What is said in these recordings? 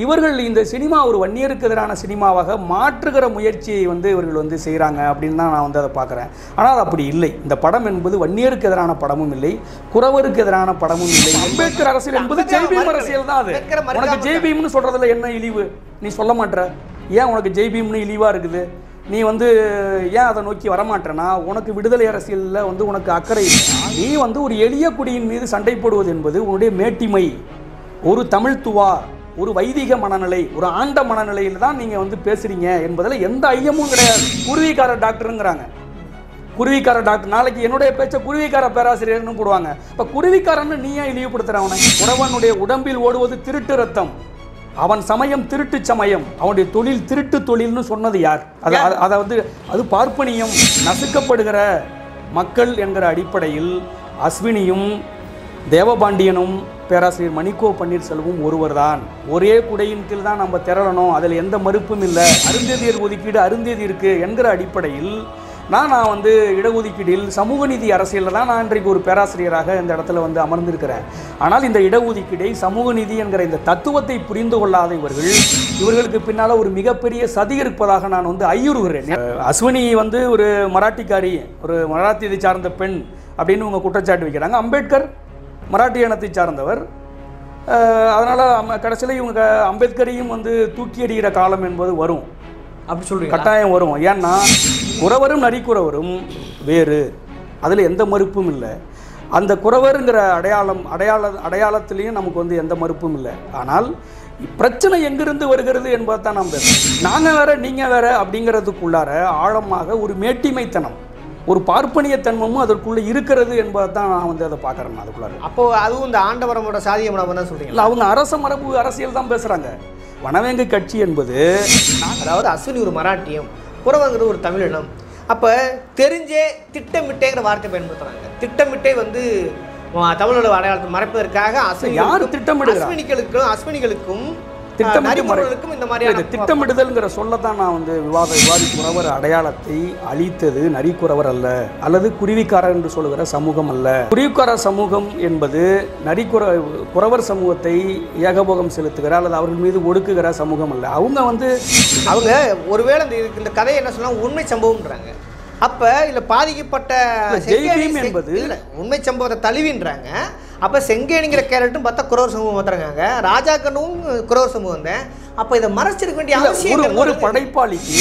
இவர்கள் இந்த சினிமா ஒரு வன்னியருக்கு எதிரான சினிமாவாக மாற்றுகிற முயற்சியை வந்து இவர்கள் வந்து செய்கிறாங்க அப்படின்னு தான் நான் வந்து அதை பார்க்குறேன் ஆனால் அது அப்படி இல்லை இந்த படம் என்பது வன்னியருக்கு எதிரான படமும் இல்லை குறவருக்கு எதிரான படமும் இல்லை அம்பேத்கர் அரசியல் என்பது ஜெய்பீம் அரசியல் தான் அது அம்பேத்கரை மறுக்காம உனக்கு ஜெய்பீம்னு சொல்கிறதுல என்ன இழிவு நீ சொல்ல மாட்ற ஏன் உனக்கு ஜெய்பீம்னு இழிவாக இருக்குது நீ வந்து ஏன் அதை நோக்கி வரமாட்டேன்னா உனக்கு விடுதலை அரசியலில் வந்து உனக்கு அக்கறை இல்லை நீ வந்து ஒரு எளிய குடியின் மீது சண்டை போடுவது என்பது உன்னுடைய மேட்டிமை ஒரு தமிழ்த்துவா ஒரு வைதிக மனநிலை ஒரு ஆண்ட மனநிலையில் தான் நீங்கள் வந்து பேசுகிறீங்க என்பதில் எந்த ஐயமும் கிடையாது குருவிக்கார டாக்டருங்கிறாங்க குருவிக்கார டாக்டர் நாளைக்கு என்னுடைய பேச்சை குருவிக்கார பேராசிரியர்னு போடுவாங்க இப்போ குருவிக்காரன்னு நீ ஏன் இழிவுபடுத்துற அவனை உறவனுடைய உடம்பில் ஓடுவது திருட்டு ரத்தம் அவன் சமயம் திருட்டு சமயம் அவனுடைய தொழில் திருட்டு தொழில்னு சொன்னது யார் அது அது- அதை வந்து அது பார்ப்பனியம் நசுக்கப்படுகிற மக்கள் என்கிற அடிப்படையில் அஸ்வினியும் தேவபாண்டியனும் பேராசிரியர் மணிக்கோ பன்னீர்செல்வம் ஒருவர்தான் ஒரே குடையின் கீழ் தான் நம்ம திரளணும் அதில் எந்த மறுப்பும் இல்லை அருந்ததியர் ஒதுக்கீடு அருந்ததி இருக்கு என்கிற அடிப்படையில் நான் நான் வந்து இடஒதுக்கீடில் சமூக நீதி அரசியலில் தான் நான் இன்றைக்கு ஒரு பேராசிரியராக இந்த இடத்துல வந்து அமர்ந்திருக்கிறேன் ஆனால் இந்த இடஒதுக்கீடை சமூக நீதி என்கிற இந்த தத்துவத்தை புரிந்து கொள்ளாத இவர்கள் இவர்களுக்கு பின்னால் ஒரு மிகப்பெரிய சதி இருப்பதாக நான் வந்து ஐயுறுகிறேன் அஹ் அஸ்வினி வந்து ஒரு மராட்டிக்காரி ஒரு மராத்தியத்தை சார்ந்த பெண் அப்படின்னு இவங்க குற்றச்சாட்டு வைக்கிறாங்க அம்பேத்கர் மராட்டிய இனத்தை சார்ந்தவர் அதனால் கடைசியில் இவங்க அம்பேத்கரையும் வந்து தூக்கி எறிகிற காலம் என்பது வரும் அப்படி சொல்றீங்க கட்டாயம் வரும் ஏன்னா குறவரும் நரிக்குறவரும் வேறு அதில் எந்த மறுப்பும் இல்லை அந்த குறவருங்கிற அடையாளம் அடையாள அடையாளத்திலையும் நமக்கு வந்து எந்த மறுப்பும் இல்லை ஆனால் பிரச்சனை எங்கிருந்து வருகிறது என்பதை தான் நாம் பேசுகிறோம் நாங்கள் வேற நீங்கள் வேற அப்படிங்கிறதுக்குள்ளார ஆழமாக ஒரு மேட்டிமைத்தனம் ஒரு பார்ப்பனியத்தன்மமும் அதற்குள்ளே இருக்கிறது என்பதை தான் நான் வந்து அதை பார்க்குறேன் அதுக்குள்ளார அப்போ அதுவும் இந்த ஆண்டவரமோட சாதிய மனம் தான் சொல்றீங்க இல்லை அவங்க அரச மரபு அரசியல் தான் பேசுகிறாங்க வனவேங்க கட்சி என்பது அதாவது அஸ்வினி ஒரு மராட்டியம் புறவங்கிறது ஒரு தமிழினம் அப்போ தெரிஞ்சே திட்டமிட்டேங்கிற வார்த்தை பயன்படுத்துறாங்க திட்டமிட்டே வந்து ஆ, தமிழோட அடையாளத்தை மறைப்பதற்காக அஸ்வினி யார் திட்டமிடுகிறா? அஸ்வினிகளுக்கும் அஸ்வினிகளுக்கும் திட்டமிட்டு மறை- நரிமுறைகளுக்கும் இந்த இது மாதிரியான திட்டமிடுதல்ங்கிற சொல்லத்தான் நான் வந்து விவாத விவாதி குறவர் அடையாளத்தை அழித்தது நரிக்குறவர் அல்ல அல்லது குருவிக்காரர் என்று சொல்லுகிற சமூகம் அல்ல குருவிக்கார சமூகம் என்பது நரிக்குற குறவர் சமூகத்தை ஏகபோகம் செலுத்துகிற அல்லது அவர்கள் மீது ஒடுக்குகிற சமூகம் அல்ல அவங்க வந்து அவங்க ஒருவேளை இந்த இதுக்கு இந்த கதையை என்ன சொன்னா உண்மை சம்பவம்ன்றாங்க அப்ப இதுல பாதிக்கப்பட்ட இல்ல, செங்கேணி ஜெய்பீம் செங்- என்பது- இல்ல, உண்மை சம்பவத்தை தழுவின்றாங்க அப்ப செங்கேணிங்கிற கேரக்டரும் பார்த்தா குறவர் சமூகம் மாத்துறாங்க ராஜாக்கனும் குறவர் சமூகம் தான் அப்ப இதை மறைச்சிருக்க வேண்டிய இல்ல, அவசியம் ஒரு ஒரு படைப்பாளிக்கு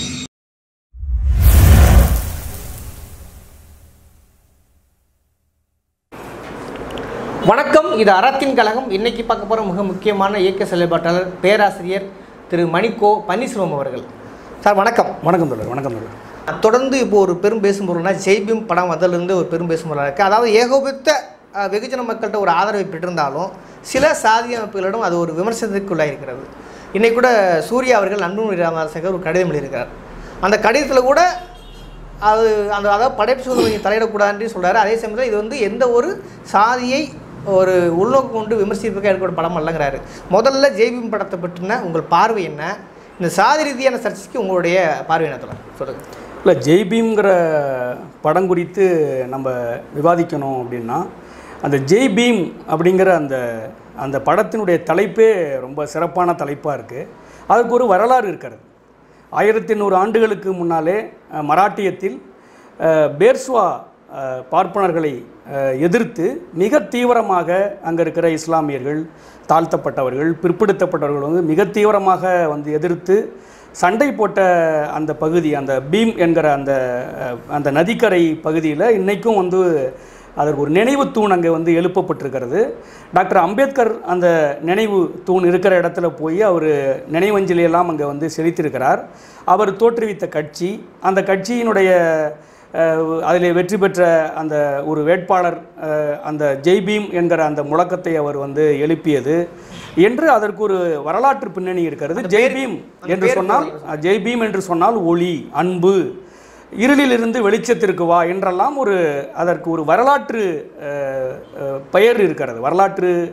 வணக்கம் இது அறத்தின் கழகம் இன்னைக்கு பார்க்க போகிற மிக முக்கியமான இயக்க செயல்பாட்டாளர் பேராசிரியர் திரு மணிக்கோ பன்னீர்செல்வம் அவர்கள் சார் வணக்கம் வணக்கம் தொடர் வணக்கம் தொடர் தொடர்ந்து இப்போ ஒரு பெரும் பேசும் பொருள்னா ஜெய்பீம் படம் வந்ததுலேருந்து ஒரு பெரும் பேசும் பொருளாக இருக்குது அதாவது ஏகோபித்த அஹ், வெகுஜன மக்கள்கிட்ட ஒரு ஆதரவை பெற்றிருந்தாலும் சில சாதிய அமைப்புகளிடம் அது ஒரு விமர்சனத்திற்குள்ளாக இருக்கிறது இன்னைக்கு கூட சூர்யா அவர்கள் அன்புமணி ராமதாசகர் ஒரு கடிதம் எழுதியிருக்கார் அந்த கடிதத்தில் கூட அது அந்த அதாவது படைப்பு சுதந்திரம் தலையிடக்கூடாதுன்னு சொல்றாரு அதே சமயத்தில் இது வந்து எந்த ஒரு சாதியை ஒரு உள்நோக்கு கொண்டு விமர்சிப்பதற்காக எடுக்கிற படம் அல்லங்கிறாரு முதல்ல ஜெய்பீம் படத்தை பற்றின உங்கள் பார்வை என்ன இந்த சாதி ரீதியான சர்ச்சைக்கு உங்களுடைய பார்வை என்ன தோழர்? சொல்லுங்க இல்லை ஜெய்பீம்ங்கிற படம் குறித்து நம்ம விவாதிக்கணும் அப்படின்னா அந்த ஜெய் பீம் அப்படிங்கிற அந்த அந்த படத்தினுடைய தலைப்பே ரொம்ப சிறப்பான தலைப்பாக இருக்குது அதுக்கு ஒரு வரலாறு இருக்கிறது ஆயிரத்தி நூறு ஆண்டுகளுக்கு முன்னாலே அஹ், மராட்டியத்தில் அஹ், பேர்ஸ்வா அஹ், பார்ப்பனர்களை அஹ், எதிர்த்து மிக தீவிரமாக அங்கே இருக்கிற இஸ்லாமியர்கள் தாழ்த்தப்பட்டவர்கள் பிற்படுத்தப்பட்டவர்கள் வந்து மிக தீவிரமாக வந்து எதிர்த்து சண்டை போட்ட அந்த பகுதி அந்த பீம் என்கிற அந்த அஹ், அந்த நதிக்கரை பகுதியில் இன்றைக்கும் வந்து அதற்கு ஒரு நினைவு தூண் அங்கே வந்து எழுப்பப்பட்டிருக்கிறது டாக்டர் அம்பேத்கர் அந்த நினைவு தூண் இருக்கிற இடத்துல போய் அவர் நினைவஞ்சலி எல்லாம் அங்கே வந்து செலுத்தியிருக்கிறார் அவர் தோற்றுவித்த கட்சி அந்த கட்சியினுடைய அதில் வெற்றி பெற்ற அந்த ஒரு வேட்பாளர் அஹ், அந்த ஜெய்பீம் என்கிற அந்த முழக்கத்தை அவர் வந்து எழுப்பியது என்று அதற்கு ஒரு வரலாற்று பின்னணி இருக்கிறது ஜெய்பீம் என்று சொன்னால் ஜெய்பீம் என்று சொன்னால் ஒளி அன்பு இருளிலிருந்து வெளிச்சத்திற்கு வா என்றெல்லாம் ஒரு அதற்கு ஒரு வரலாற்று அஹ், அஹ், பெயர் இருக்கிறது வரலாற்று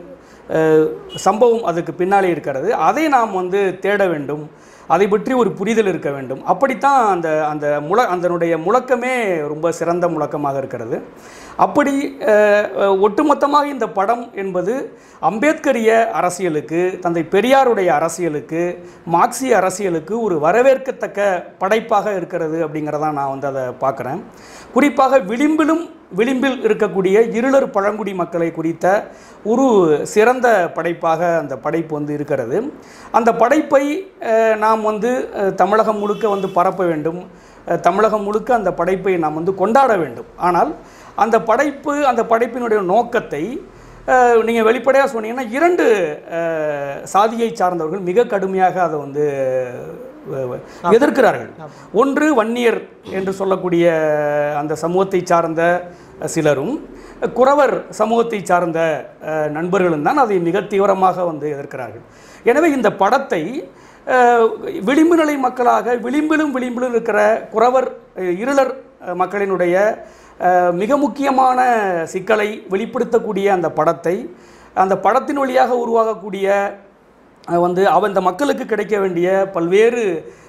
அஹ், சம்பவம் அதுக்கு பின்னாலே இருக்கிறது அதை நாம் வந்து தேட வேண்டும் அதை பற்றி ஒரு புரிதல் இருக்க வேண்டும் அப்படித்தான் அந்த அந்த முழ அதனுடைய முழக்கமே ரொம்ப சிறந்த முழக்கமாக இருக்கிறது அப்படி அஹ், அஹ், ஒட்டுமொத்தமாக இந்த படம் என்பது அம்பேத்கரிய அரசியலுக்கு தந்தை பெரியாருடைய அரசியலுக்கு மார்க்சிய அரசியலுக்கு ஒரு வரவேற்கத்தக்க படைப்பாக இருக்கிறது அப்படிங்கிறதான் நான் வந்து அதை பார்க்குறேன் குறிப்பாக விளிம்பிலும் விளிம்பில் இருக்கக்கூடிய இருளர் பழங்குடி மக்களை குறித்த ஒரு சிறந்த படைப்பாக அந்த படைப்பு வந்து இருக்கிறது அந்த படைப்பை அஹ், நாம் வந்து அஹ், தமிழகம் முழுக்க வந்து பரப்ப வேண்டும் அஹ், தமிழகம் முழுக்க அந்த படைப்பை நாம் வந்து கொண்டாட வேண்டும் ஆனால் அந்த படைப்பு அந்த படைப்பினுடைய நோக்கத்தை நீங்கள் வெளிப்படையாக சொன்னீங்கன்னா இரண்டு அஹ், சாதியை சார்ந்தவர்கள் மிக கடுமையாக அதை வந்து அஹ், எதிர்க்கிறார்கள் ஒன்று வன்னியர் என்று சொல்லக்கூடிய அந்த சமூகத்தை சார்ந்த சிலரும் குறவர் சமூகத்தை சார்ந்த அஹ், நண்பர்களும் தான் அதை மிக தீவிரமாக வந்து எதிர்க்கிறார்கள் எனவே இந்த படத்தை அஹ், விளிம்பு நிலை மக்களாக விளிம்பிலும் விளிம்பிலும் இருக்கிற குறவர் அஹ், இருளர் அஹ், மக்களினுடைய அஹ், மிக முக்கியமான சிக்கலை வெளிப்படுத்தக்கூடிய அந்த படத்தை அந்த படத்தின் வழியாக உருவாகக்கூடிய அஹ், வந்து அவ இந்த மக்களுக்கு கிடைக்க வேண்டிய பல்வேறு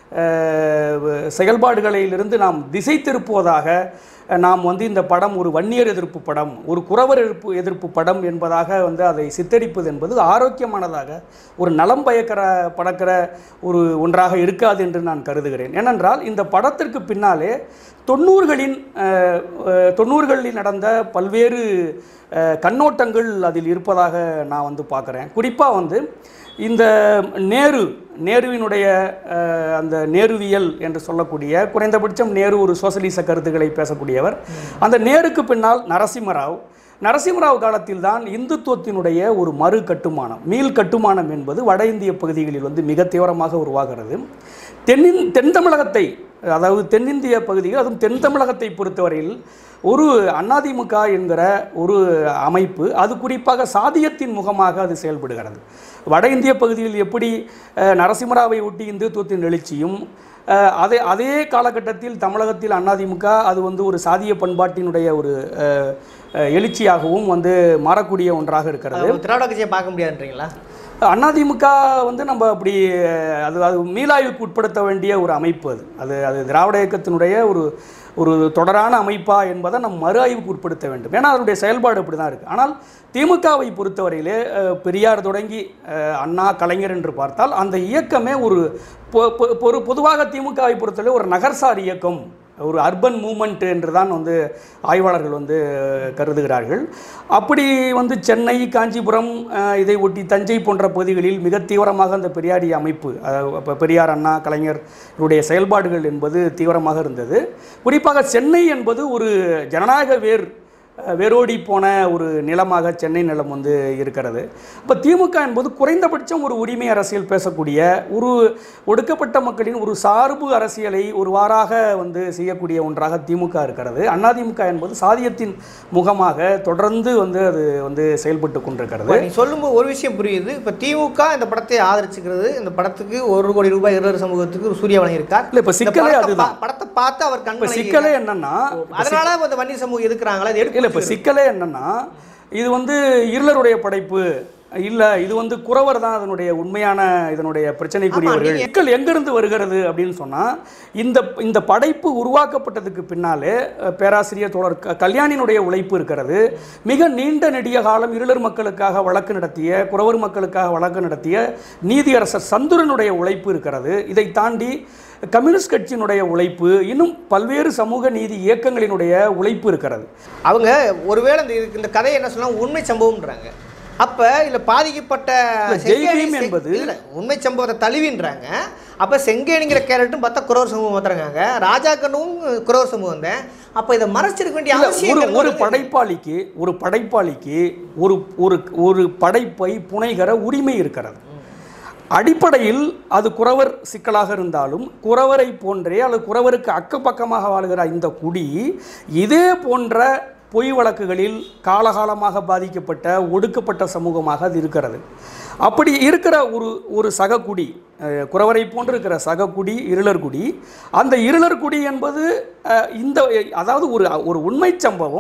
அஹ், செயல்பாடுகளிலிருந்து நாம் திசை திருப்புவதாக அஹ், நாம் வந்து இந்த படம் ஒரு வன்னியர் எதிர்ப்பு படம் ஒரு குறவர் எதிர்ப்பு எதிர்ப்பு படம் என்பதாக வந்து அதை சித்தரிப்பது என்பது ஆரோக்கியமானதாக ஒரு நலம் பயக்கிற படக்கிற ஒரு ஒன்றாக இருக்காது என்று நான் கருதுகிறேன் ஏனென்றால் இந்த படத்திற்கு பின்னாலே தொண்ணூறுகளின் அஹ், அஹ், தொண்ணூறுகளில் நடந்த பல்வேறு அஹ், கண்ணோட்டங்கள் அதில் இருப்பதாக நான் வந்து பார்க்குறேன் குறிப்பாக வந்து இந்த நேரு நேருவினுடைய அஹ், அந்த நேருவியல் என்று சொல்லக்கூடிய குறைந்தபட்சம் நேரு ஒரு சோசலிச கருத்துக்களை பேசக்கூடியவர் அந்த நேருக்கு பின்னால் நரசிம்மராவ் நரசிம்மராவ் காலத்தில்தான் இந்துத்துவத்தினுடைய ஒரு மறு கட்டுமானம் மீள் கட்டுமானம் என்பது வட இந்திய பகுதிகளில் வந்து மிக தீவிரமாக உருவாகிறது தென்னின் தென் தமிழகத்தை அதாவது தென்னிந்திய பகுதிகள் அதுவும் தென் தமிழகத்தை பொறுத்தவரையில் ஒரு அதிமுக என்கிற ஒரு அமைப்பு அது குறிப்பாக சாதியத்தின் முகமாக அது செயல்படுகிறது வட இந்திய பகுதியில் எப்படி அஹ், நரசிம்மராவை ஒட்டி இந்துத்துவத்தின் எழுச்சியும் அஹ், அதே அதே காலகட்டத்தில் தமிழகத்தில் அதிமுக அது வந்து ஒரு சாதிய பண்பாட்டினுடைய ஒரு அஹ், அஹ், எழுச்சியாகவும் வந்து மாறக்கூடிய ஒன்றாக இருக்கிறது அது திராவிட கட்சியை பார்க்க முடியாதுன்றீங்களா அதிமுக வந்து நம்ம அப்படி அது அது மீளாய்வுக்கு உட்படுத்த வேண்டிய ஒரு அமைப்பு அது அது அது திராவிட இயக்கத்தினுடைய ஒரு ஒரு தொடரான அமைப்பா என்பதை நம்ம மறு ஆய்வுக்கு உட்படுத்த வேண்டும் ஏன்னா அதனுடைய செயல்பாடு அப்படி தான் இருக்குது ஆனால் திமுகவை பொறுத்தவரையிலே அஹ், பெரியார் தொடங்கி அஹ், அண்ணா கலைஞர் என்று பார்த்தால் அந்த இயக்கமே ஒரு பொ- பொ- ஒரு பொதுவாக திமுகவை பொறுத்தவரை ஒரு நகர்சார் இயக்கம் ஒரு அர்பன் மூமெண்ட் என்று தான் வந்து ஆய்வாளர்கள் வந்து கருதுகிறார்கள் அப்படி வந்து சென்னை காஞ்சிபுரம் அஹ், இதை ஒட்டி தஞ்சை போன்ற பகுதிகளில் மிக தீவிரமாக அந்த பெரியாரிய அமைப்பு அஹ், அப்ப பெரியார் அண்ணா கலைஞருடைய செயல்பாடுகள் என்பது தீவிரமாக இருந்தது குறிப்பாக சென்னை என்பது ஒரு ஜனநாயக வேர் அஹ், வேரோடி போன ஒரு நிலமாக சென்னை நிலம் வந்து இருக்கிறது இப்போ திமுக என்பது குறைந்தபட்சம் ஒரு உரிமை அரசியல் பேசக்கூடிய ஒரு ஒடுக்கப்பட்ட மக்களின் ஒரு சார்பு அரசியலை ஒரு வாராக வந்து செய்யக்கூடிய ஒன்றாக திமுக இருக்கிறது அதிமுக என்பது சாதியத்தின் முகமாக தொடர்ந்து வந்து அது வந்து செயல்பட்டு கொண்டிருக்கிறது இப்போ நீ சொல்லும்போது ஒரு விஷயம் புரியுது இப்போ திமுக இந்த படத்தை ஆதரிச்சுக்கிறது இந்த படத்துக்கு ஒரு கோடி ரூபாய் இருவர் சமூகத்துக்கு ஒரு சூரிய வழங்கியிருக்கார் இல்ல, இப்ப இந்த சிக்கலே படத்தை அதுதான். பா- படத்தை பார்த்து அவர் இப்போ கண் சிக்கலே என்னன்னா அதனால இந்த வன்னி சமூகம் எதுக்குறாங்களா இது எடுக்க இல்லை இப்போ சிக்கலே என்னன்னா இது வந்து இருளருடைய படைப்பு இல்லை இது வந்து குறவர் தான் அதனுடைய உண்மையான இதனுடைய பிரச்சனைக்குரியவர்கள் நீங்க- சிக்கல் எங்கிருந்து வருகிறது அப்படின்னு சொன்னால் இந்த இந்த படைப்பு உருவாக்கப்பட்டதுக்கு பின்னாலே அஹ், பேராசிரியர் தோழர் க- கல்யாணினுடைய உழைப்பு இருக்கிறது மிக நீண்ட நெடிய காலம் இருளர் மக்களுக்காக வழக்கு நடத்திய குறவர் மக்களுக்காக வழக்கு நடத்திய நீதியரசர் சந்துரனுடைய உழைப்பு இருக்கிறது இதை தாண்டி கம்யூனிஸ்ட் கட்சியினுடைய உழைப்பு இன்னும் பல்வேறு சமூக நீதி இயக்கங்களினுடைய உழைப்பு இருக்கிறது அவங்க ஒருவேளை இந்த இதுக்கு இந்த கதையை என்ன சொல்லலாம் உண்மை சம்பவம்ன்றாங்க அப்ப இல்ல பாதிக்கப்பட்ட இல்ல, செங்கேணி ஜெய்பீம் செங்- என்பது- இல்ல, உண்மை சம்பவத்தை தழுவின்றாங்க அப்ப செங்கேணிங்கிற கேரக்டரும் பார்த்தா குறவர் சமூகம் மாத்துறாங்க ராஜாக்கனும் குறவர் சமூகம் தான் அப்ப இதை மறைச்சிருக்க வேண்டிய இல்ல, அவசியம் ஒரு இருக்கிறது ஒரு வந்து- படைப்பாளிக்கு ஒரு படைப்பாளிக்கு ஒரு ஒரு ஒரு படைப்பை புனைகிற உரிமை இருக்கிறது அடிப்படையில் அது குறவர் சிக்கலாக இருந்தாலும் குறவரை போன்றே அல்லது குறவருக்கு அக்கப்பக்கமாக வாழ்கிற இந்த குடி இதே போன்ற பொய் வழக்குகளில் காலகாலமாக பாதிக்கப்பட்ட ஒடுக்கப்பட்ட சமூகமாக அது இருக்கிறது அப்படி இருக்கிற ஒரு ஒரு சகக்குடி அஹ், குறவரை போன்று இருக்கிற சகக்குடி இருளர் குடி அந்த இருளர் குடி என்பது அஹ், இந்த அதாவது ஒரு ஒரு உண்மை சம்பவம்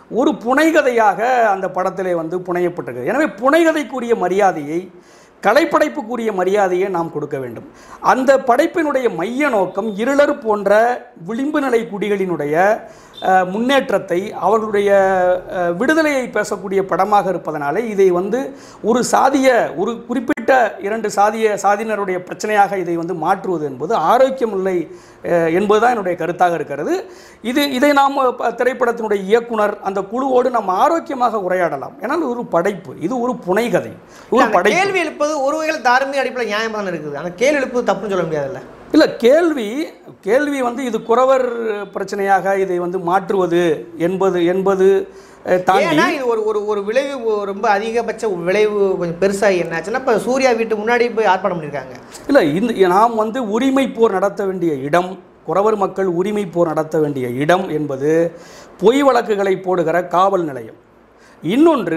ஒரு புனைகதையாக அந்த படத்திலே வந்து புனையப்பட்டிருக்கு எனவே புனைகதைக்குரிய மரியாதையை கலைப்படைப்புக்குரிய மரியாதையை நாம் கொடுக்க வேண்டும் அந்த படைப்பினுடைய மைய நோக்கம் இருளர் போன்ற விளிம்பு நிலை குடிகளினுடைய அஹ், முன்னேற்றத்தை அவர்களுடைய அஹ், விடுதலையை பேசக்கூடிய படமாக இருப்பதனாலே இதை வந்து ஒரு சாதிய ஒரு குறிப்பிட்ட இரண்டு சாதிய சாதியினருடைய பிரச்சனையாக இதை வந்து மாற்றுவது என்பது ஆரோக்கியமில்லை அஹ், என்பதுதான் என்னுடைய கருத்தாக இருக்கிறது இது இதை நாம் ப- திரைப்படத்தினுடைய இயக்குனர் அந்த குழுவோடு நம்ம ஆரோக்கியமாக உரையாடலாம் ஏன்னா இது ஒரு படைப்பு இது ஒரு புனைகதை ஒரு அந்த படைப்பு கேள்வி எழுப்பது ஒரு வகையில் தார்மீக அடிப்படையில் நியாயமாக தானே இருக்குது அந்த கேள்வி எழுப்பது தப்புன்னு சொல்ல முடியாதுல்ல இல்லை கேள்வி கேள்வி வந்து இது குறவர் பிரச்சனையாக இதை வந்து மாற்றுவது என்பது என்பது அஹ், தாண்டி ஏன்னா இது ஒரு ஒரு ஒரு விளைவு ஒ- ரொம்ப அதிகபட்ச விளைவு கொஞ்சம் பெருசாகி என்னாச்சுன்னா இப்போ சூர்யா வீட்டு முன்னாடி போய் ஆர்ப்பாட்டம் பண்ணியிருக்காங்க இல்லை இந்த நாம் வந்து உரிமை போர் நடத்த வேண்டிய இடம் குறவர் மக்கள் உரிமை போர் நடத்த வேண்டிய இடம் என்பது பொய் வழக்குகளை போடுகிற காவல் நிலையம் இன்னொன்று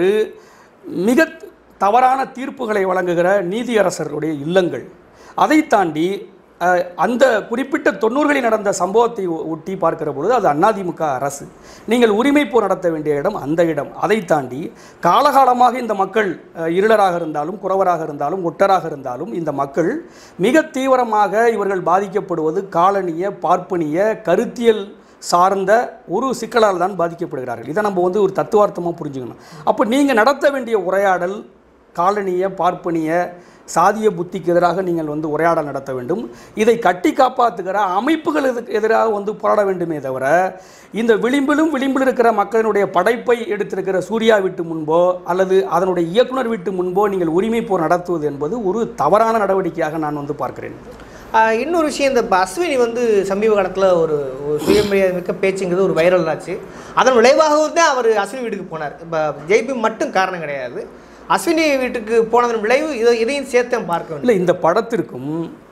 மிக தவறான தீர்ப்புகளை வழங்குகிற நீதியரசருடைய இல்லங்கள் அதை தாண்டி அஹ், அந்த குறிப்பிட்ட தொண்ணூறுகளில் நடந்த சம்பவத்தை ஒ- ஒட்டி பார்க்கிற பொழுது அது அதிமுக அரசு நீங்கள் உரிமை போர் நடத்த வேண்டிய இடம் அந்த இடம் அதை தாண்டி காலகாலமாக இந்த மக்கள் அஹ், இருளராக இருந்தாலும் குறவராக இருந்தாலும் ஒட்டராக இருந்தாலும் இந்த மக்கள் மிக தீவிரமாக இவர்கள் பாதிக்கப்படுவது காலனிய பார்ப்பனிய கருத்தியல் சார்ந்த ஒரு சிக்கலால் தான் பாதிக்கப்படுகிறார்கள் இதை நம்ம வந்து ஒரு தத்துவார்த்தமாக புரிஞ்சுக்கணும் அப்போ நீங்கள் நடத்த வேண்டிய உரையாடல் காலனிய பார்ப்பனிய சாதிய புத்திக்கு எதிராக நீங்கள் வந்து உரையாடல் நடத்த வேண்டும் இதை கட்டி காப்பாற்றுகிற அமைப்புகள் இதுக்கு எதிராக வந்து போராட வேண்டுமே தவிர இந்த விளிம்பிலும் விளிம்பில் இருக்கிற மக்களினுடைய படைப்பை எடுத்திருக்கிற சூர்யா வீட்டு முன்போ அல்லது அதனுடைய இயக்குனர் வீட்டு முன்போ நீங்கள் உரிமை போர் நடத்துவது என்பது ஒரு தவறான நடவடிக்கையாக நான் வந்து பார்க்கிறேன் ஆஹ் இன்னொரு விஷயம் இந்த இப்போ அஸ்வினி வந்து சமீப காலத்தில் ஒரு ஒரு சுயமரியாதை மிக்க பேச்சுங்கிறது ஒரு வைரல் ஆச்சு அதன் விளைவாகவும் தான் அவர் அஸ்வினி வீட்டுக்கு போனார் இப்போ ஜெய்பி மட்டும் காரணம் கிடையாது அஸ்வினி வீட்டுக்கு போனதன் விளைவு இதை இதையும் சேர்த்து நம்ம பார்க்க வேண்டும் இல்லை இந்த படத்திற்கும்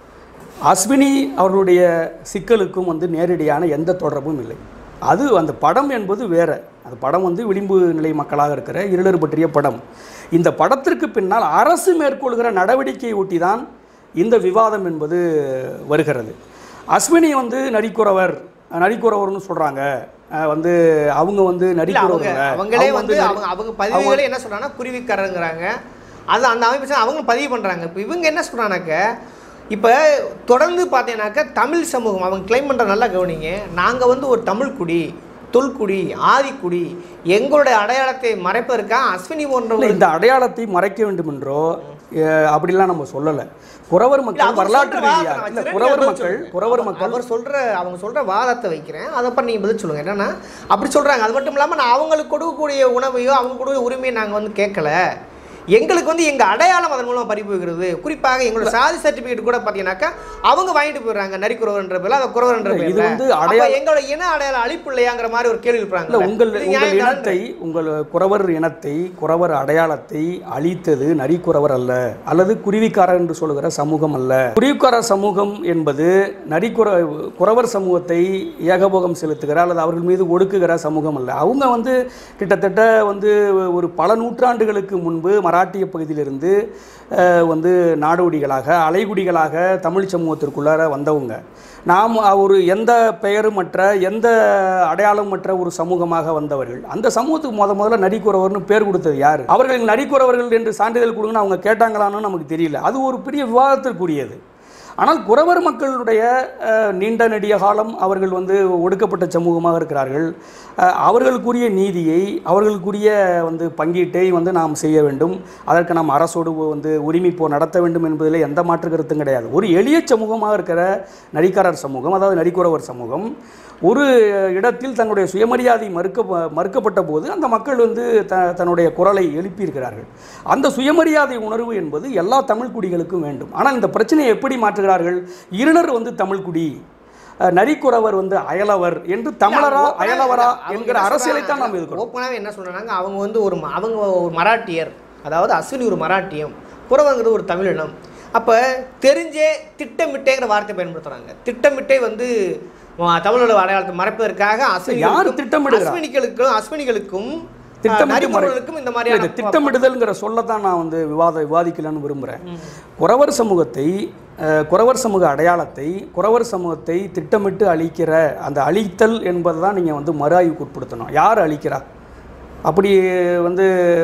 அஸ்வினி அவர்களுடைய சிக்கலுக்கும் வந்து நேரடியான எந்த தொடர்பும் இல்லை அது அந்த படம் என்பது வேற அந்த படம் வந்து விளிம்பு நிலை மக்களாக இருக்கிற இருளர் பற்றிய படம் இந்த படத்திற்கு பின்னால் அரசு மேற்கொள்கிற நடவடிக்கையை ஒட்டி தான் இந்த விவாதம் என்பது வருகிறது அஸ்வினி வந்து நரிக்குறவர் நரிக்குறவர்னு சொல்கிறாங்க வந்து அவங்க வந்து இல்ல அவங்க நரிக்குறவர் இல்ல. அவங்களே அவங்க வந்து நரி- அவங்க அவங்க பதிவுகளே என்ன சொல்றாங்கன்னா குருவிக்காரங்கிறாங்க அது அந்த அமைப்பு சார் அவங்களும் பதிவு பண்ணுறாங்க இப்போ இவங்க என்ன சொல்கிறானாக்க இப்போ தொடர்ந்து பார்த்தீங்கன்னாக்கா தமிழ் சமூகம் அவங்க கிளைம் பண்ணுற நல்லா கவனிங்க நாங்கள் வந்து ஒரு தமிழ் குடி தொல்குடி ஆதிக்குடி எங்களுடைய அடையாளத்தை மறைப்பதற்காக அஸ்வினி இல்ல, போன்றவர்கள் இந்த அடையாளத்தை மறைக்க வேண்டும் என்றோ அஹ், அப்படிலாம் நம்ம சொல்லலை குறவர் இல்ல, மக்கள் அவர் வரலாற்று சொல்ற ரீதியாக வாதத்தை இல்ல நான் குறவர் பதில் மக்கள் சொல்லுங்க. குறவர் அவர்- மக்கள் அவர் சொல்ற அவங்க சொல்ற வாதத்தை வைக்கிறேன் அதை அப்புறம் நீங்க பதில் சொல்லுங்க என்னன்னா அப்படி சொல்றாங்க அது மட்டும் இல்லாம நான் அவங்களுக்கு கொடுக்கக்கூடிய உணவையோ அவங்க கொடுக்கக்கூடிய உரிமையை நாங்க வந்து கேட்கல எங்களுக்கு வந்து எங்க அடையாளம் அதன் மூலமா பறி போகிறது குறிப்பாக எங்களோட சாதி சர்டிபிகேட் கூட பாத்தீங்கன்னாக்கா அவங்க வாங்கிட்டு போயிடுறாங்க நரிக்குறவர்ன்ற பேர்ல அதை குறவர்ன்ற இல்ல, இது பேர்ல வந்து அப்ப அடையாள- எங்களோட இன அடையாளம் அழிப்பு இல்லையாங்கிற மாதிரி ஒரு கேள்வி இல்ல எழுப்புறாங்க உங்கள் உங்கள் இனத்தை உங்கள் குறவர் இனத்தை குறவர் அடையாளத்தை அழித்தது நரிக்குறவர் அல்ல அல்லது குருவிக்காரர் என்று சொல்லுகிற சமூகம் அல்ல குருவிக்காரர் சமூகம் என்பது நரிக்குற குறவர் சமூகத்தை ஏகபோகம் செலுத்துகிற அல்லது அவர்கள் மீது ஒடுக்குகிற சமூகம் அல்ல அவங்க வந்து கிட்டத்தட்ட வந்து ஒரு பல நூற்றாண்டுகளுக்கு முன்பு மராட்டிய பகுதியிலிருந்து அஹ், வந்து நாடோடிகளாக அலைகுடிகளாக தமிழ் சமூகத்திற்குள்ளார வந்தவங்க நாம் ஒரு எந்த பெயருமற்ற எந்த அடையாளமற்ற ஒரு சமூகமாக வந்தவர்கள் அந்த சமூகத்துக்கு முத முதல்ல நரிக்குறவர்னு பேர் கொடுத்தது யார் அவர்கள் நரிக்குறவர்கள் என்று சான்றிதழ் கொடுங்கன்னு அவங்க கேட்டாங்களான்னு நமக்கு தெரியல அது ஒரு பெரிய விவாதத்திற்குரியது ஆனால் குறவர் மக்களுடைய அஹ், நீண்ட நெடிய காலம் அவர்கள் வந்து ஒடுக்கப்பட்ட சமூகமாக இருக்கிறார்கள் அஹ், அவர்களுக்குரிய நீதியை அவர்களுக்குரிய வந்து பங்கீட்டை வந்து நாம் செய்ய வேண்டும் அதற்கு நாம் அரசோடு வந்து உரிமை போ நடத்த வேண்டும் என்பதில் எந்த மாற்று கருத்தும் கிடையாது ஒரு எளிய சமூகமாக இருக்கிற நரிக்காரர் சமூகம் அதாவது நரிக்குறவர் சமூகம் ஒரு இடத்தில் தன்னுடைய சுயமரியாதை மறுக்க மறுக்கப்பட்ட போது அந்த மக்கள் வந்து த தன்னுடைய குரலை எழுப்பியிருக்கிறார்கள் அந்த சுயமரியாதை உணர்வு என்பது எல்லா தமிழ் குடிகளுக்கும் வேண்டும் ஆனால் இந்த பிரச்சனையை எப்படி மாற்றுகிறார்கள் இருளர் வந்து தமிழ் குடி அஹ், நரிக்குறவர் வந்து அயலவர் என்று தமிழரா அயலவரா என்கிற அரசியலைத்தான் நாம் எதிர்க்கிறோம் ஓப்பனாகவே என்ன சொல்றாங்க அவங்க வந்து ஒரு ம- அவங்க ஒரு மராட்டியர் அதாவது அஸ்வினி ஒரு மராட்டியம் புறவங்கிறது ஒரு தமிழினம் அப்போ தெரிஞ்சே திட்டமிட்டேங்கிற வார்த்தை பயன்படுத்துறாங்க திட்டமிட்டே வந்து அஹ், தமிழோட அடையாளத்தை மறைப்பதற்காக அஸ்வினி யார் திட்டமிடுகிறா? அஸ்வினிகளுக்கும் அஸ்வினிகளுக்கும் திட்டமிட்டு மறை- நரிக்குறவர்களுக்கும் இந்த இல்ல, மாதிரியான இது திட்டமிடுதல்ங்கிற சொல்லத்தான் நான் வந்து விவாத விவாதிக்கலாம்னு விரும்புகிறேன் குறவர் சமூகத்தை அஹ், குறவர் சமூக அடையாளத்தை குறவர் சமூகத்தை திட்டமிட்டு அழிக்கிற அந்த அழித்தல் என்பதை தான் நீங்கள் வந்து மறு ஆய்வுக்கு உட்படுத்தணும் யார் அழிக்கிறா அப்படி வந்து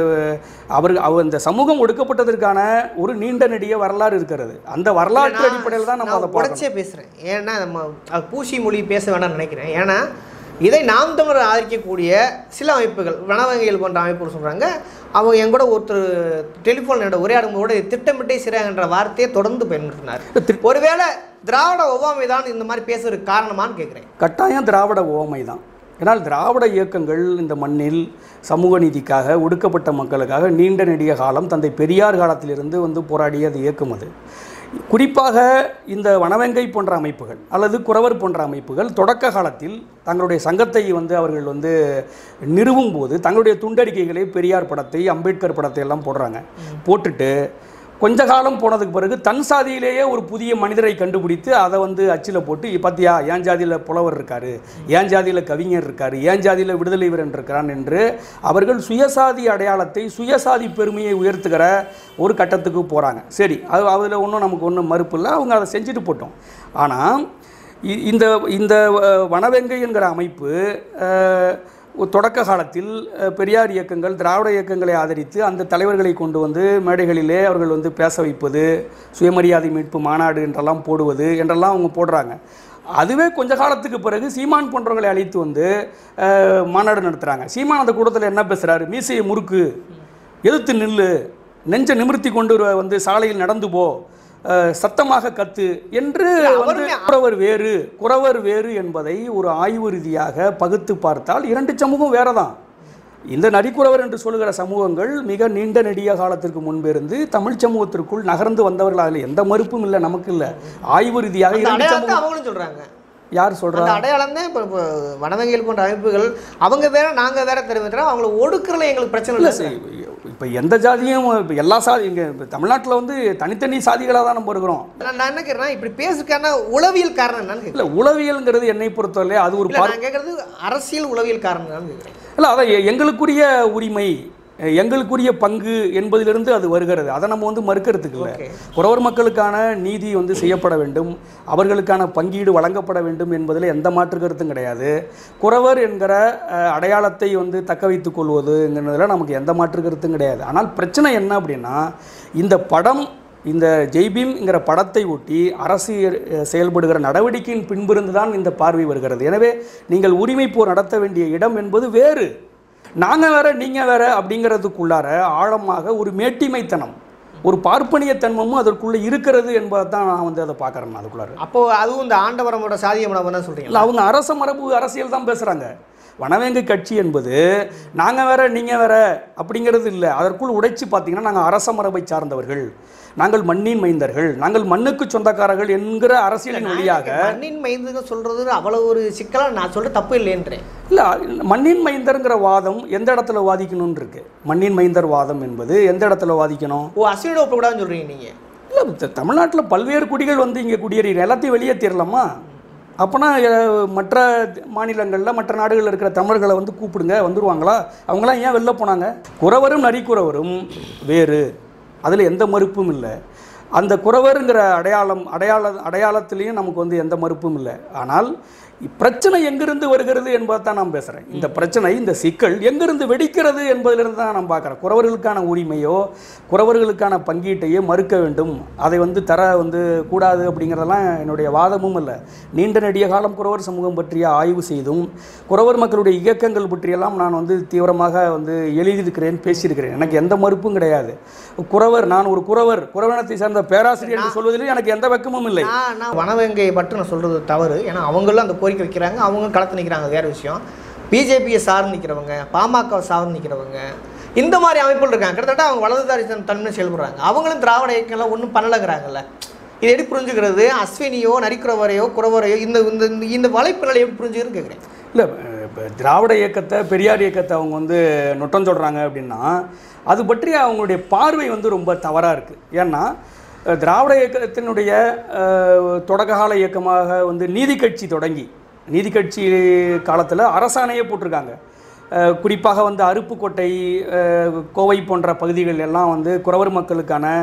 அவர் அவர் இந்த சமூகம் ஒடுக்கப்பட்டதற்கான ஒரு நீண்ட நெடிய வரலாறு இருக்கிறது அந்த வரலாற்று அடிப்படையில் தான் நம்ம அதை நான் பார்க்கணும் உடச்சே பேசுகிறேன் ஏன்னா நம்ம அது பூசி மொழி பேச வேண்டாம்னு நினைக்கிறேன் ஏன்னா இதை நாம் தமிழர் ஆதரிக்கக்கூடிய சில அமைப்புகள் வனவங்கிகள் போன்ற அமைப்புகள் சொல்கிறாங்க அவங்க என் கூட ஒருத்தர் டெலிஃபோன் உரையாடும் போது திட்டமிட்டே சிறாங்கன்ற வார்த்தையை தொடர்ந்து பயன்படுத்தினார் ஒருவேளை திராவிட ஒவ்வாமை தான் இந்த மாதிரி பேசுறதுக்கு காரணமான்னு கேட்குறேன் கட்டாயம் திராவிட ஓமை தான் ஏன்னால் திராவிட இயக்கங்கள் இந்த மண்ணில் சமூக நீதிக்காக ஒடுக்கப்பட்ட மக்களுக்காக நீண்ட நெடிய காலம் தந்தை பெரியார் காலத்திலிருந்து வந்து போராடிய அது இயக்கம் அது குறிப்பாக இந்த வனவெங்கை போன்ற அமைப்புகள் அல்லது குறவர் போன்ற அமைப்புகள் தொடக்க காலத்தில் தங்களுடைய சங்கத்தை வந்து அவர்கள் வந்து நிறுவும் போது தங்களுடைய துண்டறிக்கைகளை பெரியார் படத்தை அம்பேத்கர் படத்தை எல்லாம் போடுறாங்க போட்டுட்டு கொஞ்ச காலம் போனதுக்கு பிறகு தன் சாதியிலேயே ஒரு புதிய மனிதரை கண்டுபிடித்து அதை வந்து அச்சில் போட்டு பார்த்தியா ஏன் ஜாதியில் புலவர் இருக்காரு ஏன் ஜாதியில் கவிஞர் இருக்காரு ஏன் ஜாதியில் விடுதலை வீரன் இருக்கிறான் என்று அவர்கள் சுயசாதி அடையாளத்தை சுயசாதி பெருமையை உயர்த்துகிற ஒரு கட்டத்துக்கு போகிறாங்க சரி அது அதில் ஒன்றும் நமக்கு ஒன்றும் மறுப்பு இல்லை அவங்க அதை செஞ்சுட்டு போட்டோம் ஆனால் இ- இந்த இந்த அஹ், வனவெங்கை என்கிற அமைப்பு அஹ், ஒரு தொடக்க காலத்தில் அஹ், பெரியார் இயக்கங்கள் திராவிட இயக்கங்களை ஆதரித்து அந்த தலைவர்களை கொண்டு வந்து மேடைகளிலே அவர்கள் வந்து பேச வைப்பது சுயமரியாதை மீட்பு மாநாடு என்றெல்லாம் போடுவது என்றெல்லாம் அவங்க போடுறாங்க அதுவே கொஞ்ச காலத்துக்கு பிறகு சீமான் போன்றவர்களை அழைத்து வந்து அஹ், மாநாடு நடத்துகிறாங்க சீமான் அந்த கூட்டத்தில் என்ன பேசுகிறாரு மீசையை முறுக்கு எதிர்த்து நில்லு நெஞ்சை நிமிர்த்தி கொண்டு வ- வந்து சாலையில் நடந்து போ அஹ், சத்தமாக கத்து என்று வந்து அவருமே- குறவர் வேறு குறவர் வேறு என்பதை ஒரு ஆய்வு ரீதியாக பகுத்து பார்த்தால் இரண்டு சமூகம் வேற தான் இந்த நரிக்குறவர் என்று சொல்லுகிற சமூகங்கள் மிக நீண்ட நெடிய காலத்திற்கு முன்பிருந்து தமிழ் சமூகத்திற்குள் நகர்ந்து வந்தவர்கள் அதில் எந்த மறுப்பும் இல்லை நமக்கு இல்லை ஆய்வு ரீதியாக அந்த இரண்டு அடையாளத்தை சமூகம் அவங்களும் சொல்கிறாங்க யார் சொல்றா அந்த அடையாளம் தான் இப்போ இப்போ வனவங்கிகள் போன்ற அமைப்புகள் அவங்க வேற நாங்கள் வேற தெரிவிக்கிறோம் அவங்கள ஒடுக்குறதுல எங்களுக்கு பிரச்சனை இல்லை இல்லை இப்போ எந்த ஜாதியும் இப்போ எல்லா சாதி இங்கே தமிழ்நாட்டில் வந்து தனித்தனி சாதிகளாக தான் நம்ம இருக்கிறோம் நான் நான் என்ன கேட்குறேன் இப்படி பேசுறதுக்கான உளவியல் காரணம் என்னன்னு கேட்குறேன் இல்லை உளவியல்ங்கிறது என்னை பொறுத்தவரை அது ஒரு இல்லை பார் நான் கேட்குறது அரசியல் உளவியல் காரணம் என்னன்னு கேட்குறேன் இல்லை அதான் எ- எங்களுக்குரிய உரிமை எ- எங்களுக்குரிய பங்கு என்பதிலிருந்து அது வருகிறது அதை நம்ம வந்து மறுக்கிறதுக்கு இல்லை ஓகே குறவர் மக்களுக்கான நீதி வந்து செய்யப்பட வேண்டும் அவர்களுக்கான பங்கீடு வழங்கப்பட வேண்டும் என்பதில் எந்த மாற்று கருத்தும் கிடையாது குறவர் என்கிற அஹ், அடையாளத்தை வந்து தக்க வைத்துக் கொள்வதுங்கிறதுல நமக்கு எந்த மாற்று கருத்தும் கிடையாது ஆனால் பிரச்சனை என்ன அப்படின்னா இந்த படம் இந்த ஜெய்பீம்ங்கிற படத்தை ஒட்டி அரசு அஹ், செயல்படுகிற நடவடிக்கையின் பின்பிருந்து தான் இந்த பார்வை வருகிறது எனவே நீங்கள் உரிமை போர் நடத்த வேண்டிய இடம் என்பது வேறு நாங்கள் வேற நீங்கள் வேற அப்படிங்கிறதுக்குள்ளார ஆழமாக ஒரு மேட்டிமைத்தனம் ஒரு பார்ப்பனியத்தன்மமும் அதற்குள்ளே இருக்கிறது என்பதை தான் நான் வந்து அதை பார்க்குறேன் அதுக்குள்ளார அப்போ அதுவும் இந்த ஆண்டவரமோட சாதிய மனம் தான் சொல்றீங்களா இல்லை அவங்க அரச மரபு அரசியல் தான் பேசுகிறாங்க வனவேங்கு கட்சி என்பது நாங்கள் வேற நீங்கள் வேற அப்படிங்கிறது இல்லை அதற்குள் உடைச்சு பார்த்தீங்கன்னா நாங்கள் அரச மரபை சார்ந்தவர்கள் நாங்கள் மண்ணின் மைந்தர்கள் நாங்கள் மண்ணுக்கு சொந்தக்காரர்கள் என்கிற அரசியலின் வழியாக மண்ணின் மைந்துங்க சொல்றது அவ்வளவு ஒரு சிக்கலா நான் சொல்ற தப்பு இல்லைன்றேன் இல்லை மண்ணின் மைந்தருங்கிற வாதம் எந்த இடத்துல வாதிக்கணும்னு இருக்கு மண்ணின் மைந்தர் வாதம் என்பது எந்த இடத்துல வாதிக்கணும் ஓ அஸ்வினோட ஒப்பக்கூடாதுன்னு சொல்றீங்க நீங்க இல்லை தமிழ்நாட்டில் பல்வேறு குடிகள் வந்து இங்கே குடியேறி எல்லாத்தையும் வெளியேற்றிடலாமா அப்போனா அஹ், மற்ற மாநிலங்களில் மற்ற நாடுகளில் இருக்கிற தமிழர்களை வந்து கூப்பிடுங்க வந்துருவாங்களா அவங்களாம் ஏன் வெளில போனாங்க குறவரும் நரிக்குறவரும் வேறு அதில் எந்த மறுப்பும் இல்லை அந்த குறவருங்கிற அடையாளம் அடையாள அடையாளத்திலையும் நமக்கு வந்து எந்த மறுப்பும் இல்லை ஆனால் பிரச்சனை எங்கிருந்து வருகிறது என்பதை தான் நான் பேசுகிறேன் இந்த பிரச்சனை இந்த சிக்கல் எங்கிருந்து வெடிக்கிறது என்பதிலிருந்து தான் நான் பார்க்குறேன் குறவர்களுக்கான உரிமையோ குறவர்களுக்கான பங்கீட்டையோ மறுக்க வேண்டும் அதை வந்து தர வந்து கூடாது அப்படிங்கிறதெல்லாம் என்னுடைய வாதமும் இல்லை நீண்ட நெடிய காலம் குறவர் சமூகம் பற்றிய ஆய்வு செய்தும் குறவர் மக்களுடைய இயக்கங்கள் பற்றியெல்லாம் நான் வந்து தீவிரமாக வந்து எழுதியிருக்கிறேன் பேசியிருக்கிறேன் எனக்கு எந்த மறுப்பும் கிடையாது குறவர் நான் ஒரு குறவர் குறவனத்தை சேர்ந்த பேராசிரியர் என்று சொல்வதில் எனக்கு எந்த வெக்கமும் இல்லை நான் நான் வனவேங்கையை பற்றி நான் சொல்கிறது தவறு ஏன்னா அவங்களும் அந்த கோரிக்கை வைக்கிறாங்க அவங்க களத்து நிற்கிறாங்க வேறு விஷயம் பிஜேபியை சார்ந்து நிற்கிறவங்க பாமகவை சார்ந்து நிற்கிறவங்க இந்த மாதிரி அமைப்புகள் இருக்காங்க கிட்டத்தட்ட அவங்க வலதுதாரி தன் தன்மை செயல்படுறாங்க அவங்களும் திராவிட இயக்கம்லாம் ஒன்றும் பண்ணலைங்கிறாங்கல்ல இது எப்படி புரிஞ்சுக்கிறது அஸ்வினியோ நரிக்குறவரையோ குறவரையோ இந்த இந்த இந்த- இந்த வலைப்பு நிலை எப்படி புரிஞ்சுக்கிறதுன்னு கேட்குறேன் இல்லை இப்போ திராவிட இயக்கத்தை பெரியார் இயக்கத்தை அவங்க வந்து நொட்டம் சொல்கிறாங்க அப்படின்னா அது பற்றி அவங்களுடைய பார்வை வந்து ரொம்ப தவறாக இருக்குது ஏன்னா அஹ், திராவிட இயக்கத்தினுடைய அஹ், தொடக்ககால இயக்கமாக வந்து நீதி கட்சி தொடங்கி நீதி கட்சி காலத்தில் அரசாணையே போட்டிருக்காங்க அஹ், குறிப்பாக வந்து அருப்புக்கோட்டை அஹ், கோவை போன்ற பகுதிகள் எல்லாம் வந்து குறவர் மக்களுக்கான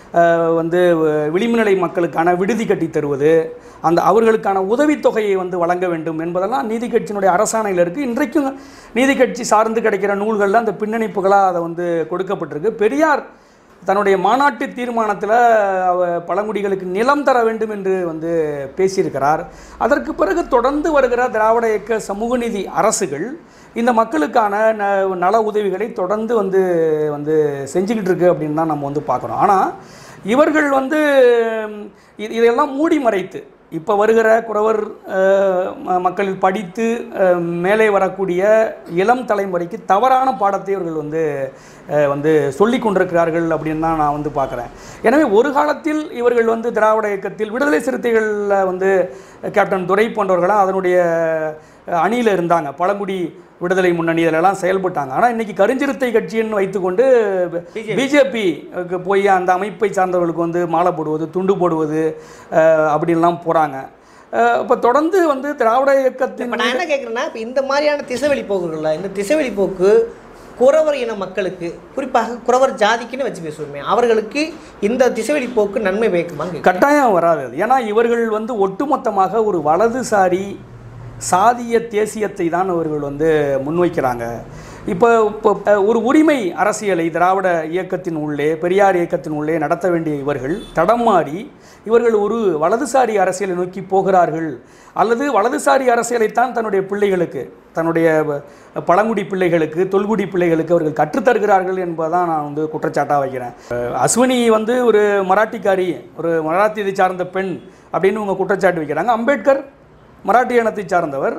அஹ், வந்து அஹ், விளிம்புநிலை மக்களுக்கான விடுதி கட்டி தருவது அந்த அவர்களுக்கான உதவித்தொகையை வந்து வழங்க வேண்டும் என்பதெல்லாம் நீதி கட்சியினுடைய அரசாணையில் இருக்குது இன்றைக்கும் நீதி கட்சி சார்ந்து கிடைக்கிற நூல்களில் அந்த பின்னணி புகழாக அதை வந்து கொடுக்கப்பட்டிருக்கு பெரியார் தன்னுடைய மாநாட்டு தீர்மானத்தில் பழங்குடிகளுக்கு நிலம் தர வேண்டும் என்று வந்து பேசியிருக்கிறார் அதற்கு பிறகு தொடர்ந்து வருகிற திராவிட இயக்க சமூக நீதி அரசுகள் இந்த மக்களுக்கான ந நல உதவிகளை தொடர்ந்து வந்து வந்து செஞ்சுக்கிட்டு இருக்கு அப்படின்னு தான் நம்ம வந்து பார்க்குறோம் ஆனால் இவர்கள் வந்து ம், இது இதெல்லாம் மூடி மறைத்து இப்போ வருகிற குறவர் அஹ், ம- மக்கள் படித்து அஹ், மேலே வரக்கூடிய இளம் தலைமுறைக்கு தவறான பாடத்தை இவர்கள் வந்து அஹ், வந்து சொல்லி கொண்டிருக்கிறார்கள் அப்படின்னு தான் நான் வந்து பார்க்குறேன் எனவே ஒரு காலத்தில் இவர்கள் வந்து திராவிட இயக்கத்தில் விடுதலை சிறுத்தைகளில் வந்து கேப்டன் துரை போன்றவர்களாம் அதனுடைய அணியில் இருந்தாங்க பழங்குடி விடுதலை முன்னணி இதிலெல்லாம் செயல்பட்டாங்க ஆனால் இன்றைக்கி கருஞ்சிறுத்தை கட்சின்னு வைத்துக்கொண்டு பிஜேபி போய் அந்த அமைப்பை சார்ந்தவர்களுக்கு வந்து மாலை போடுவது துண்டு போடுவது அஹ், அப்படின்லாம் போகிறாங்க இப்போ தொடர்ந்து வந்து திராவிட இயக்கத்தின் இப்போ நான் என்ன கேட்குறேன்னா இப்போ இந்த மாதிரியான திசைவெளி போக்குகள்ல இந்த திசைவெளி போக்கு குறவர் இன மக்களுக்கு குறிப்பாக குறவர் ஜாதிக்குன்னு வச்சு பேசுவோமே அவர்களுக்கு இந்த திசைவெளி போக்கு நன்மை பயக்குமான்னு கேட்குறேன். கட்டாயம் வராது அது. ஏன்னா இவர்கள் வந்து ஒட்டுமொத்தமாக ஒரு வலதுசாரி சாதிய தேசியத்தை தான் அவர்கள் வந்து முன்வைக்கிறாங்க இப்போ இப்போ அஹ், ஒரு உரிமை அரசியலை திராவிட இயக்கத்தின் உள்ளே பெரியார் இயக்கத்தின் உள்ளே நடத்த வேண்டிய இவர்கள் தடம் மாறி இவர்கள் ஒரு வலதுசாரி அரசியலை நோக்கி போகிறார்கள் அல்லது வலதுசாரி அரசியலைத்தான் தன்னுடைய பிள்ளைகளுக்கு தன்னுடைய ப- பழங்குடி பிள்ளைகளுக்கு தொல்குடி பிள்ளைகளுக்கு அவர்கள் கற்றுத்தருகிறார்கள் என்பதான் நான் வந்து குற்றச்சாட்டாக வைக்கிறேன் அஹ், அஸ்வினி வந்து ஒரு மராட்டிக்காரி ஒரு மராத்தியத்தை சார்ந்த பெண் அப்படின்னு இவங்க குற்றச்சாட்டு வைக்கிறாங்க அம்பேத்கர் மராட்டி இனத்தை சார்ந்தவர்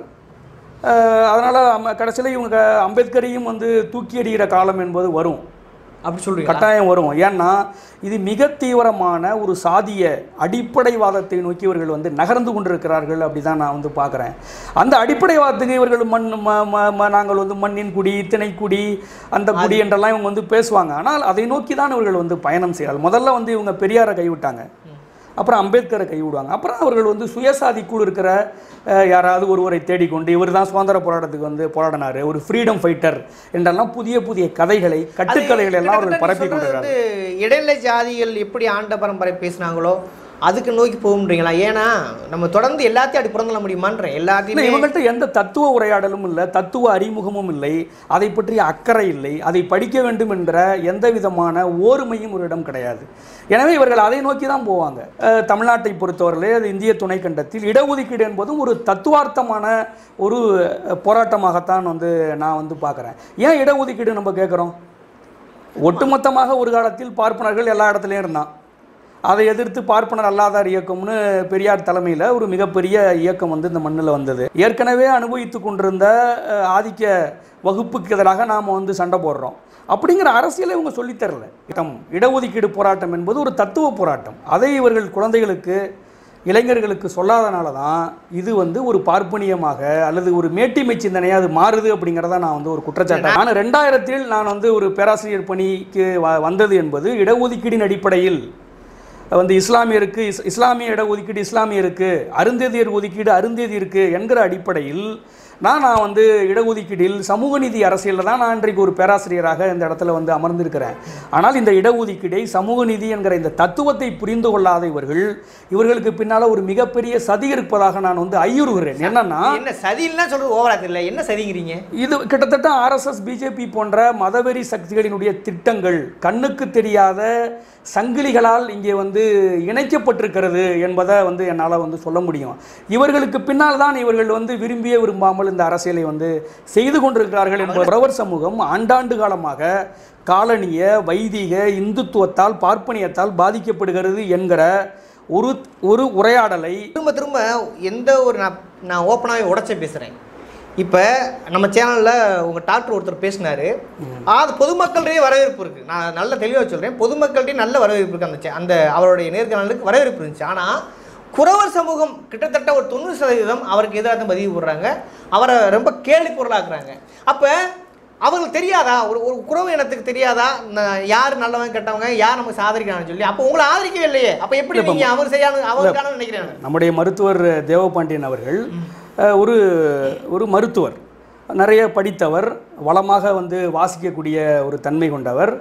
அதனால் கடைசியில் இவங்க அம்பேத்கரையும் வந்து தூக்கி எறிகிற காலம் என்பது வரும் அப்படி சொல்றீங்க கட்டாயம் வரும் ஏன்னா இது மிக தீவிரமான ஒரு சாதிய அடிப்படைவாதத்தை நோக்கி இவர்கள் வந்து நகர்ந்து கொண்டிருக்கிறார்கள் அப்படி தான் நான் வந்து பார்க்குறேன் அந்த அடிப்படைவாதத்துக்கு இவர்கள் மண் ம ம- ம- நாங்கள் வந்து மண்ணின் குடி திணைக்குடி அந்த குடி என்றெல்லாம் இவங்க வந்து பேசுவாங்க ஆனால் அதை நோக்கி தான் இவர்கள் வந்து பயணம் செய்கிறார்கள் முதல்ல வந்து இவங்க பெரியாரை கைவிட்டாங்க அப்புறம் அம்பேத்கரை கைவிடுவாங்க அப்புறம் அவர்கள் வந்து சுயசாதிக்குள் இருக்கிற அஹ், யாராவது ஒருவரை தேடிக்கொண்டு இவர் தான் சுதந்திர போராட்டத்துக்கு வந்து போராடினார் ஒரு ஃப்ரீடம் ஃபைட்டர் என்றெல்லாம் புதிய புதிய கதைகளை கட்டுக்கதைகளை எல்லாம் அவர்கள் பரப்பி கிட்டத்தட்ட நீ கொண்டிருக்கிறார்கள் சொல்றது வந்து இடைநிலை ஜாதிகள் எப்படி ஆண்ட பரம்பரை பேசினாங்களோ அதுக்கு நோக்கி போகும்ன்றீங்களா ஏன்னா நம்ம தொடர்ந்து எல்லாத்தையும் அப்படி புறந்தள்ள முடியுமான்றேன் இல்லை எல்லாத்தையுமே இவங்கள்ட்ட எந்த தத்துவ உரையாடலும் இல்லை தத்துவ அறிமுகமும் இல்லை அதை பற்றிய அக்கறை இல்லை அதை படிக்க வேண்டும் என்ற எந்த விதமான ஓர்மையும் ஒரு இடம் கிடையாது எனவே இவர்கள் அதை நோக்கி தான் போவாங்க அஹ், தமிழ்நாட்டை பொறுத்தவரையிலே அது இந்திய துணைக்கண்டத்தில் இடஒதுக்கீடு என்பதும் ஒரு தத்துவார்த்தமான ஒரு அஹ், போராட்டமாகத்தான் வந்து நான் வந்து பார்க்குறேன் ஏன் இடஒதுக்கீடு நம்ம கேட்குறோம் ஒட்டுமொத்தமாக ஒரு காலத்தில் பார்ப்பனர்கள் எல்லா இடத்துலையும் இருந்தான் அதை எதிர்த்து பார்ப்பனர் அல்லாதார் இயக்கம்னு பெரியார் தலைமையில் ஒரு மிகப்பெரிய இயக்கம் வந்து இந்த மண்ணில் வந்தது ஏற்கனவே அனுபவித்து கொண்டிருந்த அஹ், ஆதிக்க வகுப்புக்கு எதிராக நாம் வந்து சண்டை போடுறோம் அப்படிங்கிற அரசியலை இவங்க சொல்லித் தரல இடம் இடஒதுக்கீடு போராட்டம் என்பது ஒரு தத்துவ போராட்டம் அதை இவர்கள் குழந்தைகளுக்கு இளைஞர்களுக்கு சொல்லாதனால தான் இது வந்து ஒரு பார்ப்பனியமாக அல்லது ஒரு மேட்டிமை சிந்தனையாக அது மாறுது அப்படிங்கிறத நான் வந்து ஒரு குற்றச்சாட்டு நான் ரெண்டாயிரத்தில் நான் வந்து ஒரு பேராசிரியர் பணிக்கு வ- வந்தது என்பது இடஒதுக்கீடின் அடிப்படையில் வந்து இஸ்லாமியருக்கு இஸ் இஸ்லாமிய இட ஒதுக்கீடு இஸ்லாமியருக்கு அருந்ததியர் ஒதுக்கீடு அருந்ததியருக்கு என்கிற அடிப்படையில் நான் நான் வந்து இடஒதுக்கீடில் சமூக நீதி அரசியலில் தான் நான் இன்றைக்கு ஒரு பேராசிரியராக இந்த இடத்துல வந்து அமர்ந்திருக்கிறேன் ஆனால் இந்த இடஒதுக்கீடை சமூக நீதி என்கிற இந்த தத்துவத்தை புரிந்து கொள்ளாத இவர்கள் இவர்களுக்கு பின்னால் ஒரு மிகப்பெரிய சதி இருப்பதாக நான் வந்து ஐயுறுகிறேன் என்னன்னா என்ன சதிலாம் சொல்றது ஓவரா தெரியல என்ன சதிங்கிறீங்க இது கிட்டத்தட்ட ஆர்எஸ்எஸ் பிஜேபி போன்ற மதவெறி சக்திகளினுடைய திட்டங்கள் கண்ணுக்கு தெரியாத சங்கிலிகளால் இங்கே வந்து இணைக்கப்பட்டிருக்கிறது என்பதை வந்து என்னால் வந்து சொல்ல முடியும் இவர்களுக்கு பின்னால் தான் இவர்கள் வந்து விரும்பியே விரும்பாமல் இந்த அரசியலை வந்து செய்து கொண்டிருக்கிறார்கள் என்பது உறவர் சமூகம் ஆண்டாண்டு காலமாக காலனிய வைதிக இந்துத்துவத்தால் பார்ப்பனியத்தால் பாதிக்கப்படுகிறது என்கிற ஒரு ஒரு உரையாடலை திரும்ப திரும்ப எந்த ஒரு நான் நான் ஓப்பனாகவே உடச்சே பேசுகிறேன் இப்போ நம்ம சேனலில் உங்கள் டாக்டர் ஒருத்தர் பேசினார் அது பொதுமக்கள்கிட்டயே வரவேற்பு இருக்குது நான் நல்ல தெளிவாக சொல்கிறேன் பொதுமக்கள்கிட்டயே நல்ல வரவேற்பு இருக்குது அந்த channel- அந்த அவருடைய நேர்காணலுக்கு வரவேற்பு இருந்துச்சு ஆனால் குறவர் சமூகம் கிட்டத்தட்ட ஒரு தொண்ணூறு சதவீதம் அவருக்கு எதிராக தான் பதிவு போடுறாங்க அவரை ரொம்ப கேலி பொருளாக்குறாங்க அப்போ அவங்களுக்கு தெரியாதா ஒரு ஒரு குறவு இனத்துக்கு தெரியாதா ந- யார் நல்லவங்க கெட்டவங்க யார் நம்ம சாதரிக்கிறான்னு சொல்லி அப்போ உங்களை ஆதரிக்கவே இல்லையே அப்போ எப்படி இல்ல, இப்ப நீங்கள் அவர் செய்யாத அவருக்கான நினைக்கிறேன் நான். நம்முடைய மருத்துவர் தேவபாண்டியன் அவர்கள் அஹ், ஒரு ஒரு மருத்துவர் நிறைய படித்தவர் வளமாக வந்து வாசிக்கக்கூடிய ஒரு தன்மை கொண்டவர்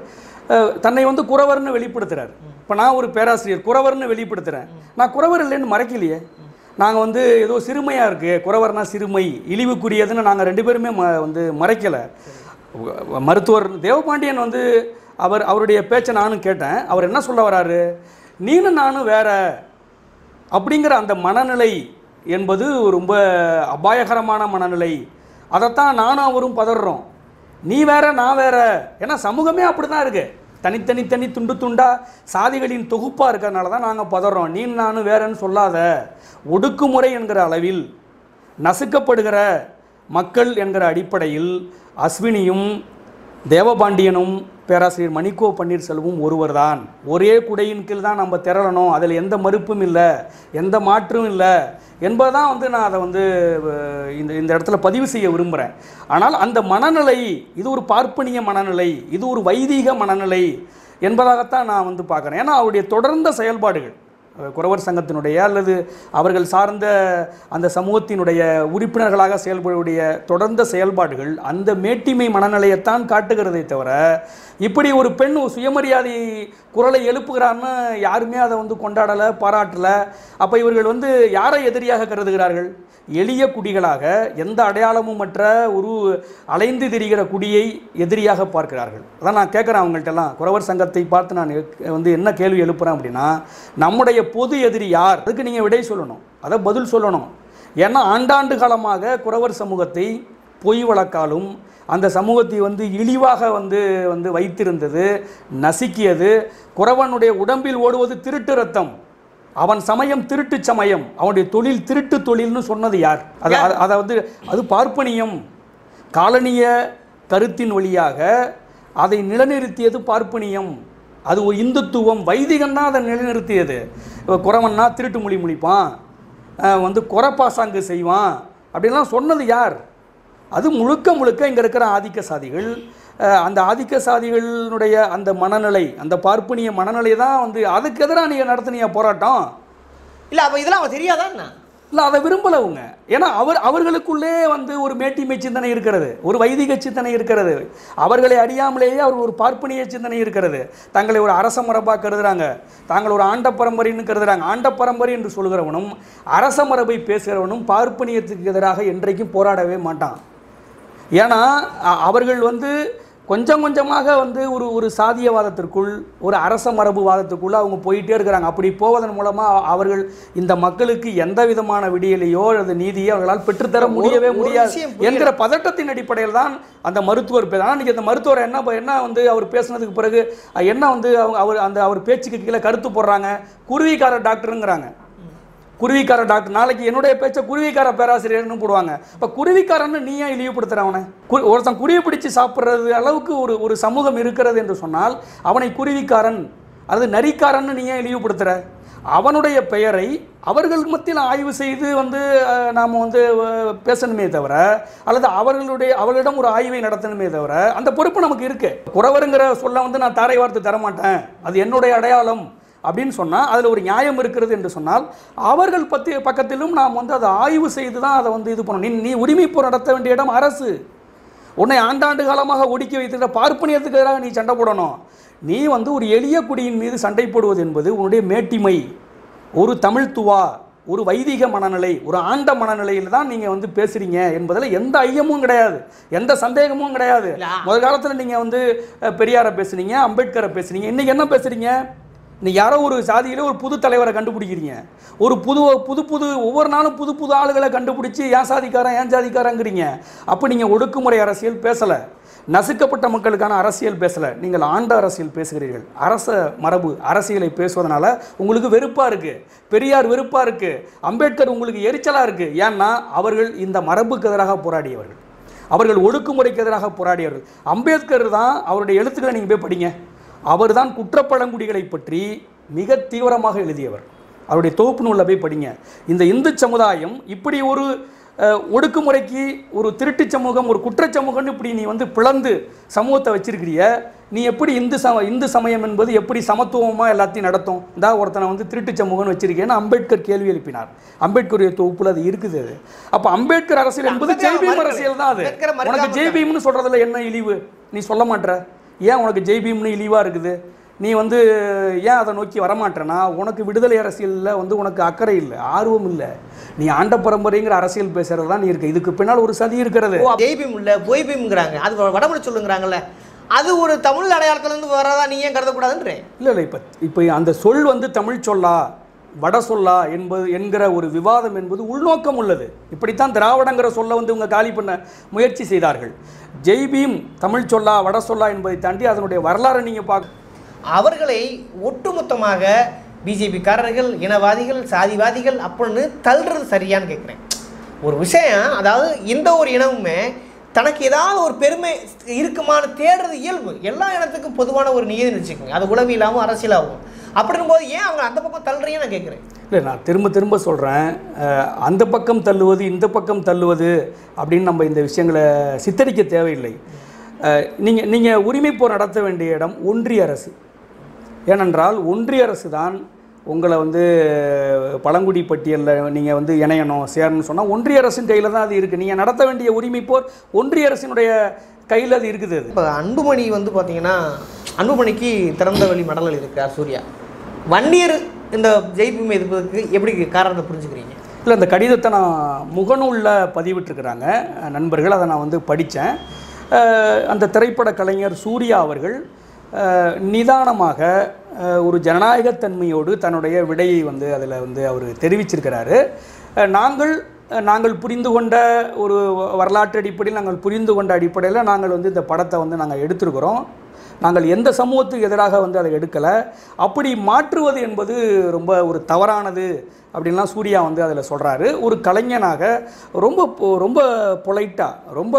அஹ், தன்னை வந்து குறவர்னு வெளிப்படுத்துறாரு இப்போ நான் ஒரு பேராசிரியர் குறவர்னு வெளிப்படுத்துகிறேன் நான் குறவர் இல்லைன்னு மறைக்கலையே நாங்கள் வந்து ஏதோ சிறுமையாக இருக்குது குறவர்னா சிறுமை இழிவுக்குரியதுன்னு நாங்கள் ரெண்டு பேருமே ம வந்து மறைக்கலை மருத்துவர் தேவபாண்டியன் வந்து அவர் அவருடைய பேச்சை நானும் கேட்டேன் அவர் என்ன சொல்ல வராரு நீனும் நானும் வேற அப்படிங்கிற அந்த மனநிலை என்பது ரொம்ப அபாயகரமான மனநிலை அதைத்தான் நானும் அவரும் பதறோம் நீ வேற நான் வேற ஏன்னா சமூகமே அப்படி தான் இருக்கு தனித்தனி தனி துண்டு துண்டா சாதிகளின் தொகுப்பாக இருக்கிறனால தான் நாங்கள் பதறோம் நீ நானும் வேறன்னு சொல்லாத ஒடுக்குமுறை என்கிற அளவில் நசுக்கப்படுகிற மக்கள் என்கிற அடிப்படையில் அஸ்வினியும் தேவபாண்டியனும் பேராசிரியர் மணிக்கோ பன்னீர்செல்வம் ஒருவர்தான் ஒரே குடையின் கீழ் தான் நம்ம திரளணும் அதில் எந்த மறுப்பும் இல்லை எந்த மாற்றும் இல்லை என்பதுதான் வந்து நான் அதை வந்து அஹ், இந்த இந்த இடத்துல பதிவு செய்ய விரும்புகிறேன் ஆனால் அந்த மனநிலை இது ஒரு பார்ப்பனிய மனநிலை இது ஒரு வைதீக மனநிலை என்பதாகத்தான் நான் வந்து பார்க்குறேன் ஏன்னா அவருடைய தொடர்ந்த செயல்பாடுகள் அஹ், குறவர் சங்கத்தினுடைய அல்லது அவர்கள் சார்ந்த அந்த சமூகத்தினுடைய உறுப்பினர்களாக செயல்படக்கூடிய தொடர்ந்த செயல்பாடுகள் அந்த மேட்டிமை மனநிலையைத்தான் காட்டுகிறதே தவிர இப்படி ஒரு பெண் ஒரு சுயமரியாதை குரலை எழுப்புகிறான்னு யாருமே அதை வந்து கொண்டாடலை பாராட்டலை அப்போ இவர்கள் வந்து யாரை எதிரியாக கருதுகிறார்கள் எளிய குடிகளாக எந்த அடையாளமும் மற்ற ஒரு அலைந்து திரிகிற குடியை எதிரியாக பார்க்கிறார்கள் அதான் நான் கேட்குறேன் அவங்கள்ட்டெல்லாம் குறவர் சங்கத்தை பார்த்து நான் எ- வந்து என்ன கேள்வி எழுப்புறேன் அப்படின்னா நம்முடைய பொது எதிரி யார் அதுக்கு நீங்கள் விடை சொல்லணும் அதை பதில் சொல்லணும் ஏன்னா ஆண்டாண்டு காலமாக குறவர் சமூகத்தை பொய் வழக்காலும் அந்த சமூகத்தை வந்து இழிவாக வந்து வந்து வைத்திருந்தது நசுக்கியது குறவனுடைய உடம்பில் ஓடுவது திருட்டு ரத்தம் அவன் சமயம் திருட்டு சமயம் அவனுடைய தொழில் திருட்டு தொழில்னு சொன்னது யார் அது அது- அதை வந்து அது பார்ப்பனியம் காலனிய கருத்தின் வழியாக அதை நிலைநிறுத்தியது பார்ப்பனியம் அது ஒரு இந்துத்துவம் வைதிகம் தான் அதை நிலைநிறுத்தியது இப்போ குறவன்னா திருட்டு மொழி முழிப்பான் அஹ் வந்து குறப்பாசாங்கு செய்வான் அப்படின்லாம் சொன்னது யார் அது முழுக்க முழுக்க இங்கே இருக்கிற ஆதிக்க சாதிகள் அஹ் அந்த ஆதிக்க சாதிகளினுடைய அந்த மனநிலை அந்த பார்ப்பனிய மனநிலை தான் வந்து அதுக்கு எதிராக நீங்கள் நடத்துனீங்க போராட்டம் இல்லை அப்போ இதெல்லாம் அவன் தெரியாதா என்ன இல்லை அதை விரும்பலை அவங்க ஏன்னா அவர் அவர்களுக்குள்ளே வந்து ஒரு மேட்டிமை சிந்தனை இருக்கிறது ஒரு வைதிக சிந்தனை இருக்கிறது அவர்களை அறியாமலேயே அவர் ஒரு பார்ப்பனிய சிந்தனை இருக்கிறது தங்களை ஒரு அரச மரபாக கருதுறாங்க தாங்கள் ஒரு ஆண்ட பரம்பரைன்னு கருதுறாங்க ஆண்ட பரம்பரை என்று சொல்கிறவனும் அரச மரபை பேசுகிறவனும் பார்ப்பனியத்துக்கு எதிராக என்றைக்கும் போராடவே மாட்டான் ஏன்னா அ- அவர்கள் வந்து கொஞ்சம் கொஞ்சமாக வந்து ஒரு ஒரு சாதியவாதத்திற்குள் ஒரு அரச மரபு வாதத்துக்குள்ள அவங்க போயிட்டே இருக்கிறாங்க அப்படி போவதன் மூலமாக அவர்கள் இந்த மக்களுக்கு எந்த விதமான விடியலையோ அல்லது நீதியோ அவர்களால் பெற்றுத்தர ஒரு- முடியவே ஒரு முடியாது விஷயம் புரியல. என்கிற பதட்டத்தின் அடிப்படையில் தான் அந்த மருத்துவர் பேர் ஆனால் இன்றைக்கி அந்த மருத்துவர் என்ன ப- என்ன வந்து அவர் பேசுனதுக்கு பிறகு அஹ், என்ன வந்து அவங்க அவர் அந்த அவர் பேச்சுக்கு கீழே கருத்து போடுறாங்க குருவிக்கார டாக்டருங்கிறாங்க குருவிக்கார டாக்டர் நாளைக்கு என்னுடைய பேச்சை குருவிக்கார பேராசிரியர்னு போடுவாங்க இப்போ குருவிக்காரன்னு நீ ஏன் இழிவுபடுத்துற அவனை கு- ஒருத்தன் குருவி பிடிச்சு சாப்பிட்றது அளவுக்கு ஒரு ஒரு சமூகம் இருக்கிறது என்று சொன்னால் அவனை குருவிக்காரன் அல்லது நரிக்காரன்னு நீ ஏன் இழிவுபடுத்துற அவனுடைய பெயரை அவர்கள் மத்தியில் ஆய்வு செய்து வந்து அஹ், நாம் வந்து அஹ், பேசணுமே தவிர அல்லது அவர்களுடைய அவர்களிடம் ஒரு ஆய்வை நடத்தணுமே தவிர அந்த பொறுப்பு நமக்கு இருக்கு குறவருங்கிற சொல்ல வந்து நான் தாரை வார்த்தை தரமாட்டேன் அது என்னுடைய அடையாளம் அப்படின்னு சொன்னால் அதில் ஒரு நியாயம் இருக்கிறது என்று சொன்னால் அவர்கள் பற்றி பக்கத்திலும் நாம் வந்து அதை ஆய்வு செய்து தான் அதை வந்து இது பண்ணணும் நீ நீ உரிமைப்போர் நடத்த வேண்டிய இடம் அரசு உன்னை ஆண்டாண்டு காலமாக ஒடுக்கி வைத்திருக்கிற பார்ப்பனியத்துக்கு எதிராக நீ சண்டை போடணும் நீ வந்து ஒரு எளிய குடியின் மீது சண்டை போடுவது என்பது உன்னுடைய மேட்டிமை ஒரு தமிழ்த்துவா ஒரு வைதிக மனநிலை ஒரு ஆண்ட மனநிலையில் தான் நீங்கள் வந்து பேசுகிறீங்க என்பதில் எந்த ஐயமும் கிடையாது எந்த சந்தேகமும் கிடையாது இல்ல. முதல் காலத்தில் நீங்கள் வந்து அஹ், பெரியாரை பேசுனீங்க அம்பேத்கரை பேசுனீங்க இன்றைக்கி என்ன பேசுகிறீங்க நீ யாரோ ஒரு சாதியில ஒரு புது தலைவரை கண்டுபிடிக்கிறீங்க ஒரு புது புது புது ஒவ்வொரு நாளும் புது புது ஆளுகளை கண்டுபிடிச்சி ஏன் சாதிக்காரன் ஏன் ஜாதிக்காரங்கிறீங்க அப்போ நீங்கள் ஒடுக்குமுறை அரசியல் பேசலை நசுக்கப்பட்ட மக்களுக்கான அரசியல் பேசலை நீங்கள் ஆண்ட அரசியல் பேசுகிறீர்கள் அரச மரபு அரசியலை பேசுவதனால உங்களுக்கு வெறுப்பாக இருக்குது பெரியார் வெறுப்பாக இருக்குது அம்பேத்கர் உங்களுக்கு எரிச்சலாக இருக்குது ஏன்னா அவர்கள் இந்த மரபுக்கு எதிராக போராடியவர்கள் அவர்கள் ஒடுக்குமுறைக்கு எதிராக போராடியவர்கள் அம்பேத்கர் தான் அவருடைய எழுத்துக்களை நீங்கள் போய் படிங்க அவர் தான் குற்றப்பழங்குடிகளை பற்றி மிக தீவிரமாக எழுதியவர் அவருடைய தொகுப்பு நூலில் போய் படிங்க இந்த இந்து சமுதாயம் இப்படி ஒரு அஹ், ஒடுக்குமுறைக்கு ஒரு திருட்டு சமூகம் ஒரு குற்றச் சமூகம்னு இப்படி நீ வந்து பிளந்து சமூகத்தை வச்சிருக்கிறிய நீ எப்படி இந்து சம இந்து சமயம் என்பது எப்படி சமத்துவமாக எல்லாத்தையும் நடத்தும் இந்த ஒருத்தனை வந்து திருட்டு சமூகம்னு வச்சிருக்கேன்னு அம்பேத்கர் கேள்வி எழுப்பினார் அம்பேத்கருடைய தொகுப்புல அது இருக்குது அது அப்போ அம்பேத்கர் அரசியல் என்பது அம்பேத்கர் ஜெய்பீம் மறுக்கலை. அரசியல் தான் அது அம்பேத்கரை உனக்கு மறுக்காம ஜெய்பீம்னு சொல்றதுல என்ன இழிவு நீ சொல்ல மாட்ற ஏன் உனக்கு ஜெய்பீம்னு இழிவாக இருக்குது நீ வந்து ஏன் அதை நோக்கி வரமாட்டேன்னா உனக்கு விடுதலை அரசியலில் வந்து உனக்கு அக்கறை இல்லை ஆர்வம் இல்லை நீ ஆண்ட பரம்பரைங்கிற அரசியல் பேசுறது தான் நீ இருக்க இதுக்கு பின்னால் ஒரு சதி இருக்கிறது ஓ ஜெய்பீம் இல்லை பொய்பீம்ங்கிறாங்க அது வடமொழி சொல்லுங்கிறாங்கல்ல அது ஒரு தமிழ் அடையாளத்துலேருந்து வரதா நீ ஏன் கருதக்கூடாதுன்றேன் இல்லை இல்லை இப்போ இப்போ அந்த சொல் வந்து தமிழ் சொல்லா வட சொல்லா என்பது என்கிற ஒரு விவாதம் என்பது உள்நோக்கம் உள்ளது இப்படித்தான் திராவிடங்கிற சொல்ல வந்து இவங்க காலி பண்ண முயற்சி செய்தார்கள் ஜெய்பீம் தமிழ் சொல்லா வட சொல்லா என்பதை தாண்டி அதனுடைய வரலாறை நீங்கள் பார்க்க அவர்களை ஒட்டுமொத்தமாக பிஜேபிக்காரர்கள் இனவாதிகள் சாதிவாதிகள் அப்படின்னு தள்ளுறது சரியான்னு கேட்குறேன் ஒரு விஷயம் அதாவது எந்த ஒரு இனமுமே தனக்கு ஏதாவது ஒரு பெருமை இருக்குமான்னு தேடுறது இயல்பு எல்லா இனத்துக்கும் பொதுவான ஒரு நியதி வச்சுக்கோங்க அது உளவியலாகவும் அரசியலாகவும் அப்படின்னும் போது ஏன் அவங்க அந்த பக்கம் தள்ளுறீங்கன்னு நான் கேட்குறேன் இல்லை நான் திரும்ப திரும்ப சொல்கிறேன் அந்த பக்கம் தள்ளுவது இந்த பக்கம் தள்ளுவது அப்படின்னு நம்ம இந்த விஷயங்களை சித்தரிக்க தேவையில்லை நீங்கள் நீங்கள் உரிமை போர் நடத்த வேண்டிய இடம் ஒன்றிய அரசு ஏனென்றால் ஒன்றிய அரசு தான் உங்களை வந்து பழங்குடி பட்டியலில் நீங்கள் வந்து இணையணும் சேரணும்னு சொன்னால் ஒன்றிய அரசின் கையில் தான் அது இருக்குது நீங்கள் நடத்த வேண்டிய உரிமை போர் ஒன்றிய அரசினுடைய கையில் அது இருக்குது அது இப்போ அன்புமணி வந்து பார்த்தீங்கன்னா அன்புமணிக்கு திறந்த வெளி மடல் இருக்கிறார் சூர்யா வன்னியர் இந்த ஜெய்பீமை எதிர்ப்பதற்கு எப்படி காரணத்தை புரிஞ்சுக்கிறீங்க இல்லை இந்த கடிதத்தை நான் முகநூலில் பதிவிட்டிருக்கிறாங்க நண்பர்கள் அதை நான் வந்து படித்தேன் அந்த திரைப்பட கலைஞர் சூர்யா அவர்கள் அஹ், நிதானமாக அஹ், ஒரு ஜனநாயகத்தன்மையோடு தன்னுடைய விடையை வந்து அதில் வந்து அவர் தெரிவிச்சிருக்கிறாரு அஹ், நாங்கள் அஹ், நாங்கள் புரிந்து கொண்ட ஒரு வ- வரலாற்று அடிப்படையில் நாங்கள் புரிந்து கொண்ட அடிப்படையில் நாங்கள் வந்து இந்த படத்தை வந்து நாங்கள் எடுத்திருக்கிறோம் நாங்கள் எந்த சமூகத்துக்கு எதிராக வந்து அதை எடுக்கலை அப்படி மாற்றுவது என்பது ரொம்ப ஒரு தவறானது அப்படின்லாம் சூர்யா வந்து அதில் சொல்கிறாரு ஒரு கலைஞனாக ரொம்ப பொ- ரொம்ப பொலைட்டாக ரொம்ப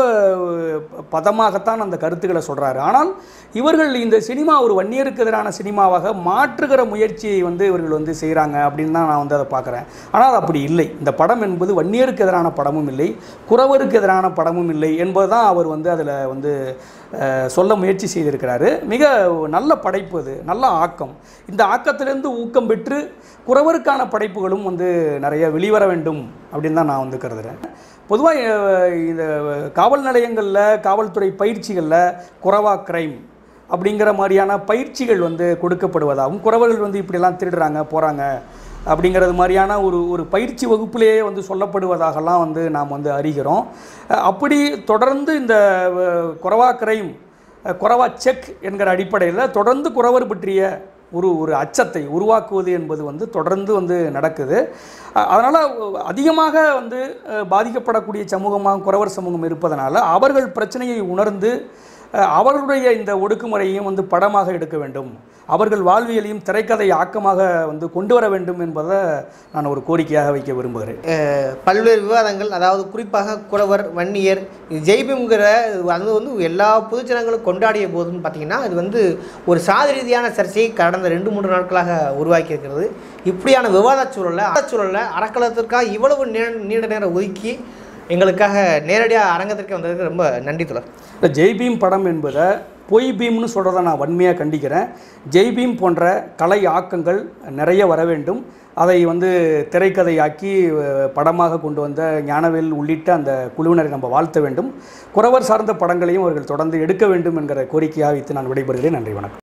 பதமாகத்தான் அந்த கருத்துக்களை சொல்கிறாரு ஆனால் இவர்கள் இந்த சினிமா ஒரு வன்னியருக்கு எதிரான சினிமாவாக மாற்றுகிற முயற்சியை வந்து இவர்கள் வந்து செய்கிறாங்க அப்படின்னு தான் நான் வந்து அதை பார்க்குறேன் ஆனால் அது அப்படி இல்லை இந்த படம் என்பது வன்னியருக்கு எதிரான படமும் இல்லை குறவருக்கு எதிரான படமும் இல்லை என்பதுதான் அவர் வந்து அதில் வந்து அஹ், சொல்ல முயற்சி செய்திருக்கிறாரு மிக நல்ல படைப்பு அது நல்ல ஆக்கம் இந்த ஆக்கத்திலிருந்து ஊக்கம் பெற்று குறவருக்கான படைப்புகளும் வந்து நிறைய வெளிவர வேண்டும் அப்படின்னு தான் நான் வந்து கருதுகிறேன் பொதுவாக இந்த காவல் நிலையங்களில் காவல்துறை பயிற்சிகளில் குறவா கிரைம் அப்படிங்கிற மாதிரியான பயிற்சிகள் வந்து கொடுக்கப்படுவதாகவும் குறவர்கள் வந்து இப்படிலாம் திருடுறாங்க போகிறாங்க அப்படிங்கிறது மாதிரியான ஒரு ஒரு பயிற்சி வகுப்பிலேயே வந்து சொல்லப்படுவதாகலாம் வந்து நாம் வந்து அறிகிறோம் அஹ் அப்படி தொடர்ந்து இந்த அஹ், குறவா கிரைம் அஹ், குறவா செக் என்கிற அடிப்படையில் தொடர்ந்து குறவர் பற்றிய ஒரு ஒரு அச்சத்தை உருவாக்குவது என்பது வந்து தொடர்ந்து வந்து நடக்குது அதனால் அதிகமாக வந்து அஹ், பாதிக்கப்படக்கூடிய சமூகமாக குறவர் சமூகம் இருப்பதனால அவர்கள் பிரச்சனையை உணர்ந்து அஹ், அவர்களுடைய இந்த ஒடுக்குமுறையையும் வந்து படமாக எடுக்க வேண்டும் அவர்கள் வாழ்வியலையும் திரைக்கதை ஆக்கமாக வந்து கொண்டு வர வேண்டும் என்பதை நான் ஒரு கோரிக்கையாக வைக்க விரும்புகிறேன் அஹ் பல்வேறு விவாதங்கள் அதாவது குறிப்பாக குறவர் வன்னியர் இது ஜெய்பீம்ங்கிற அது வந்து எல்லா பொதுஜனங்களும் கொண்டாடிய போதுன்னு பார்த்தீங்கன்னா இது வந்து ஒரு சாதி ரீதியான சர்ச்சையை கடந்த ரெண்டு மூன்று நாட்களாக உருவாக்கி இருக்கிறது இப்படியான விவாத சூழலில் சூழலில் அறக்கலத்திற்காக இவ்வளவு நீ நீண்ட நேரம் ஒதுக்கி எங்களுக்காக நேரடியாக அரங்கத்திற்கு வந்ததுக்கு ரொம்ப நன்றி தொடர் இந்த ஜெய்பீம் படம் என்பதை பொய் பீம்னு சொல்கிறத நான் வன்மையாக கண்டிக்கிறேன் ஜெய்பீம் போன்ற கலை ஆக்கங்கள் நிறைய வர வேண்டும் அதை வந்து திரைக்கதையாக்கி அஹ், படமாக கொண்டு வந்த ஞானவேல் உள்ளிட்ட அந்த குழுவினரை நம்ம வாழ்த்த வேண்டும் குறவர் சார்ந்த படங்களையும் அவர்கள் தொடர்ந்து எடுக்க வேண்டும் என்கிற கோரிக்கையாக வைத்து நான் விடைபெறுகிறேன் நன்றி வணக்கம்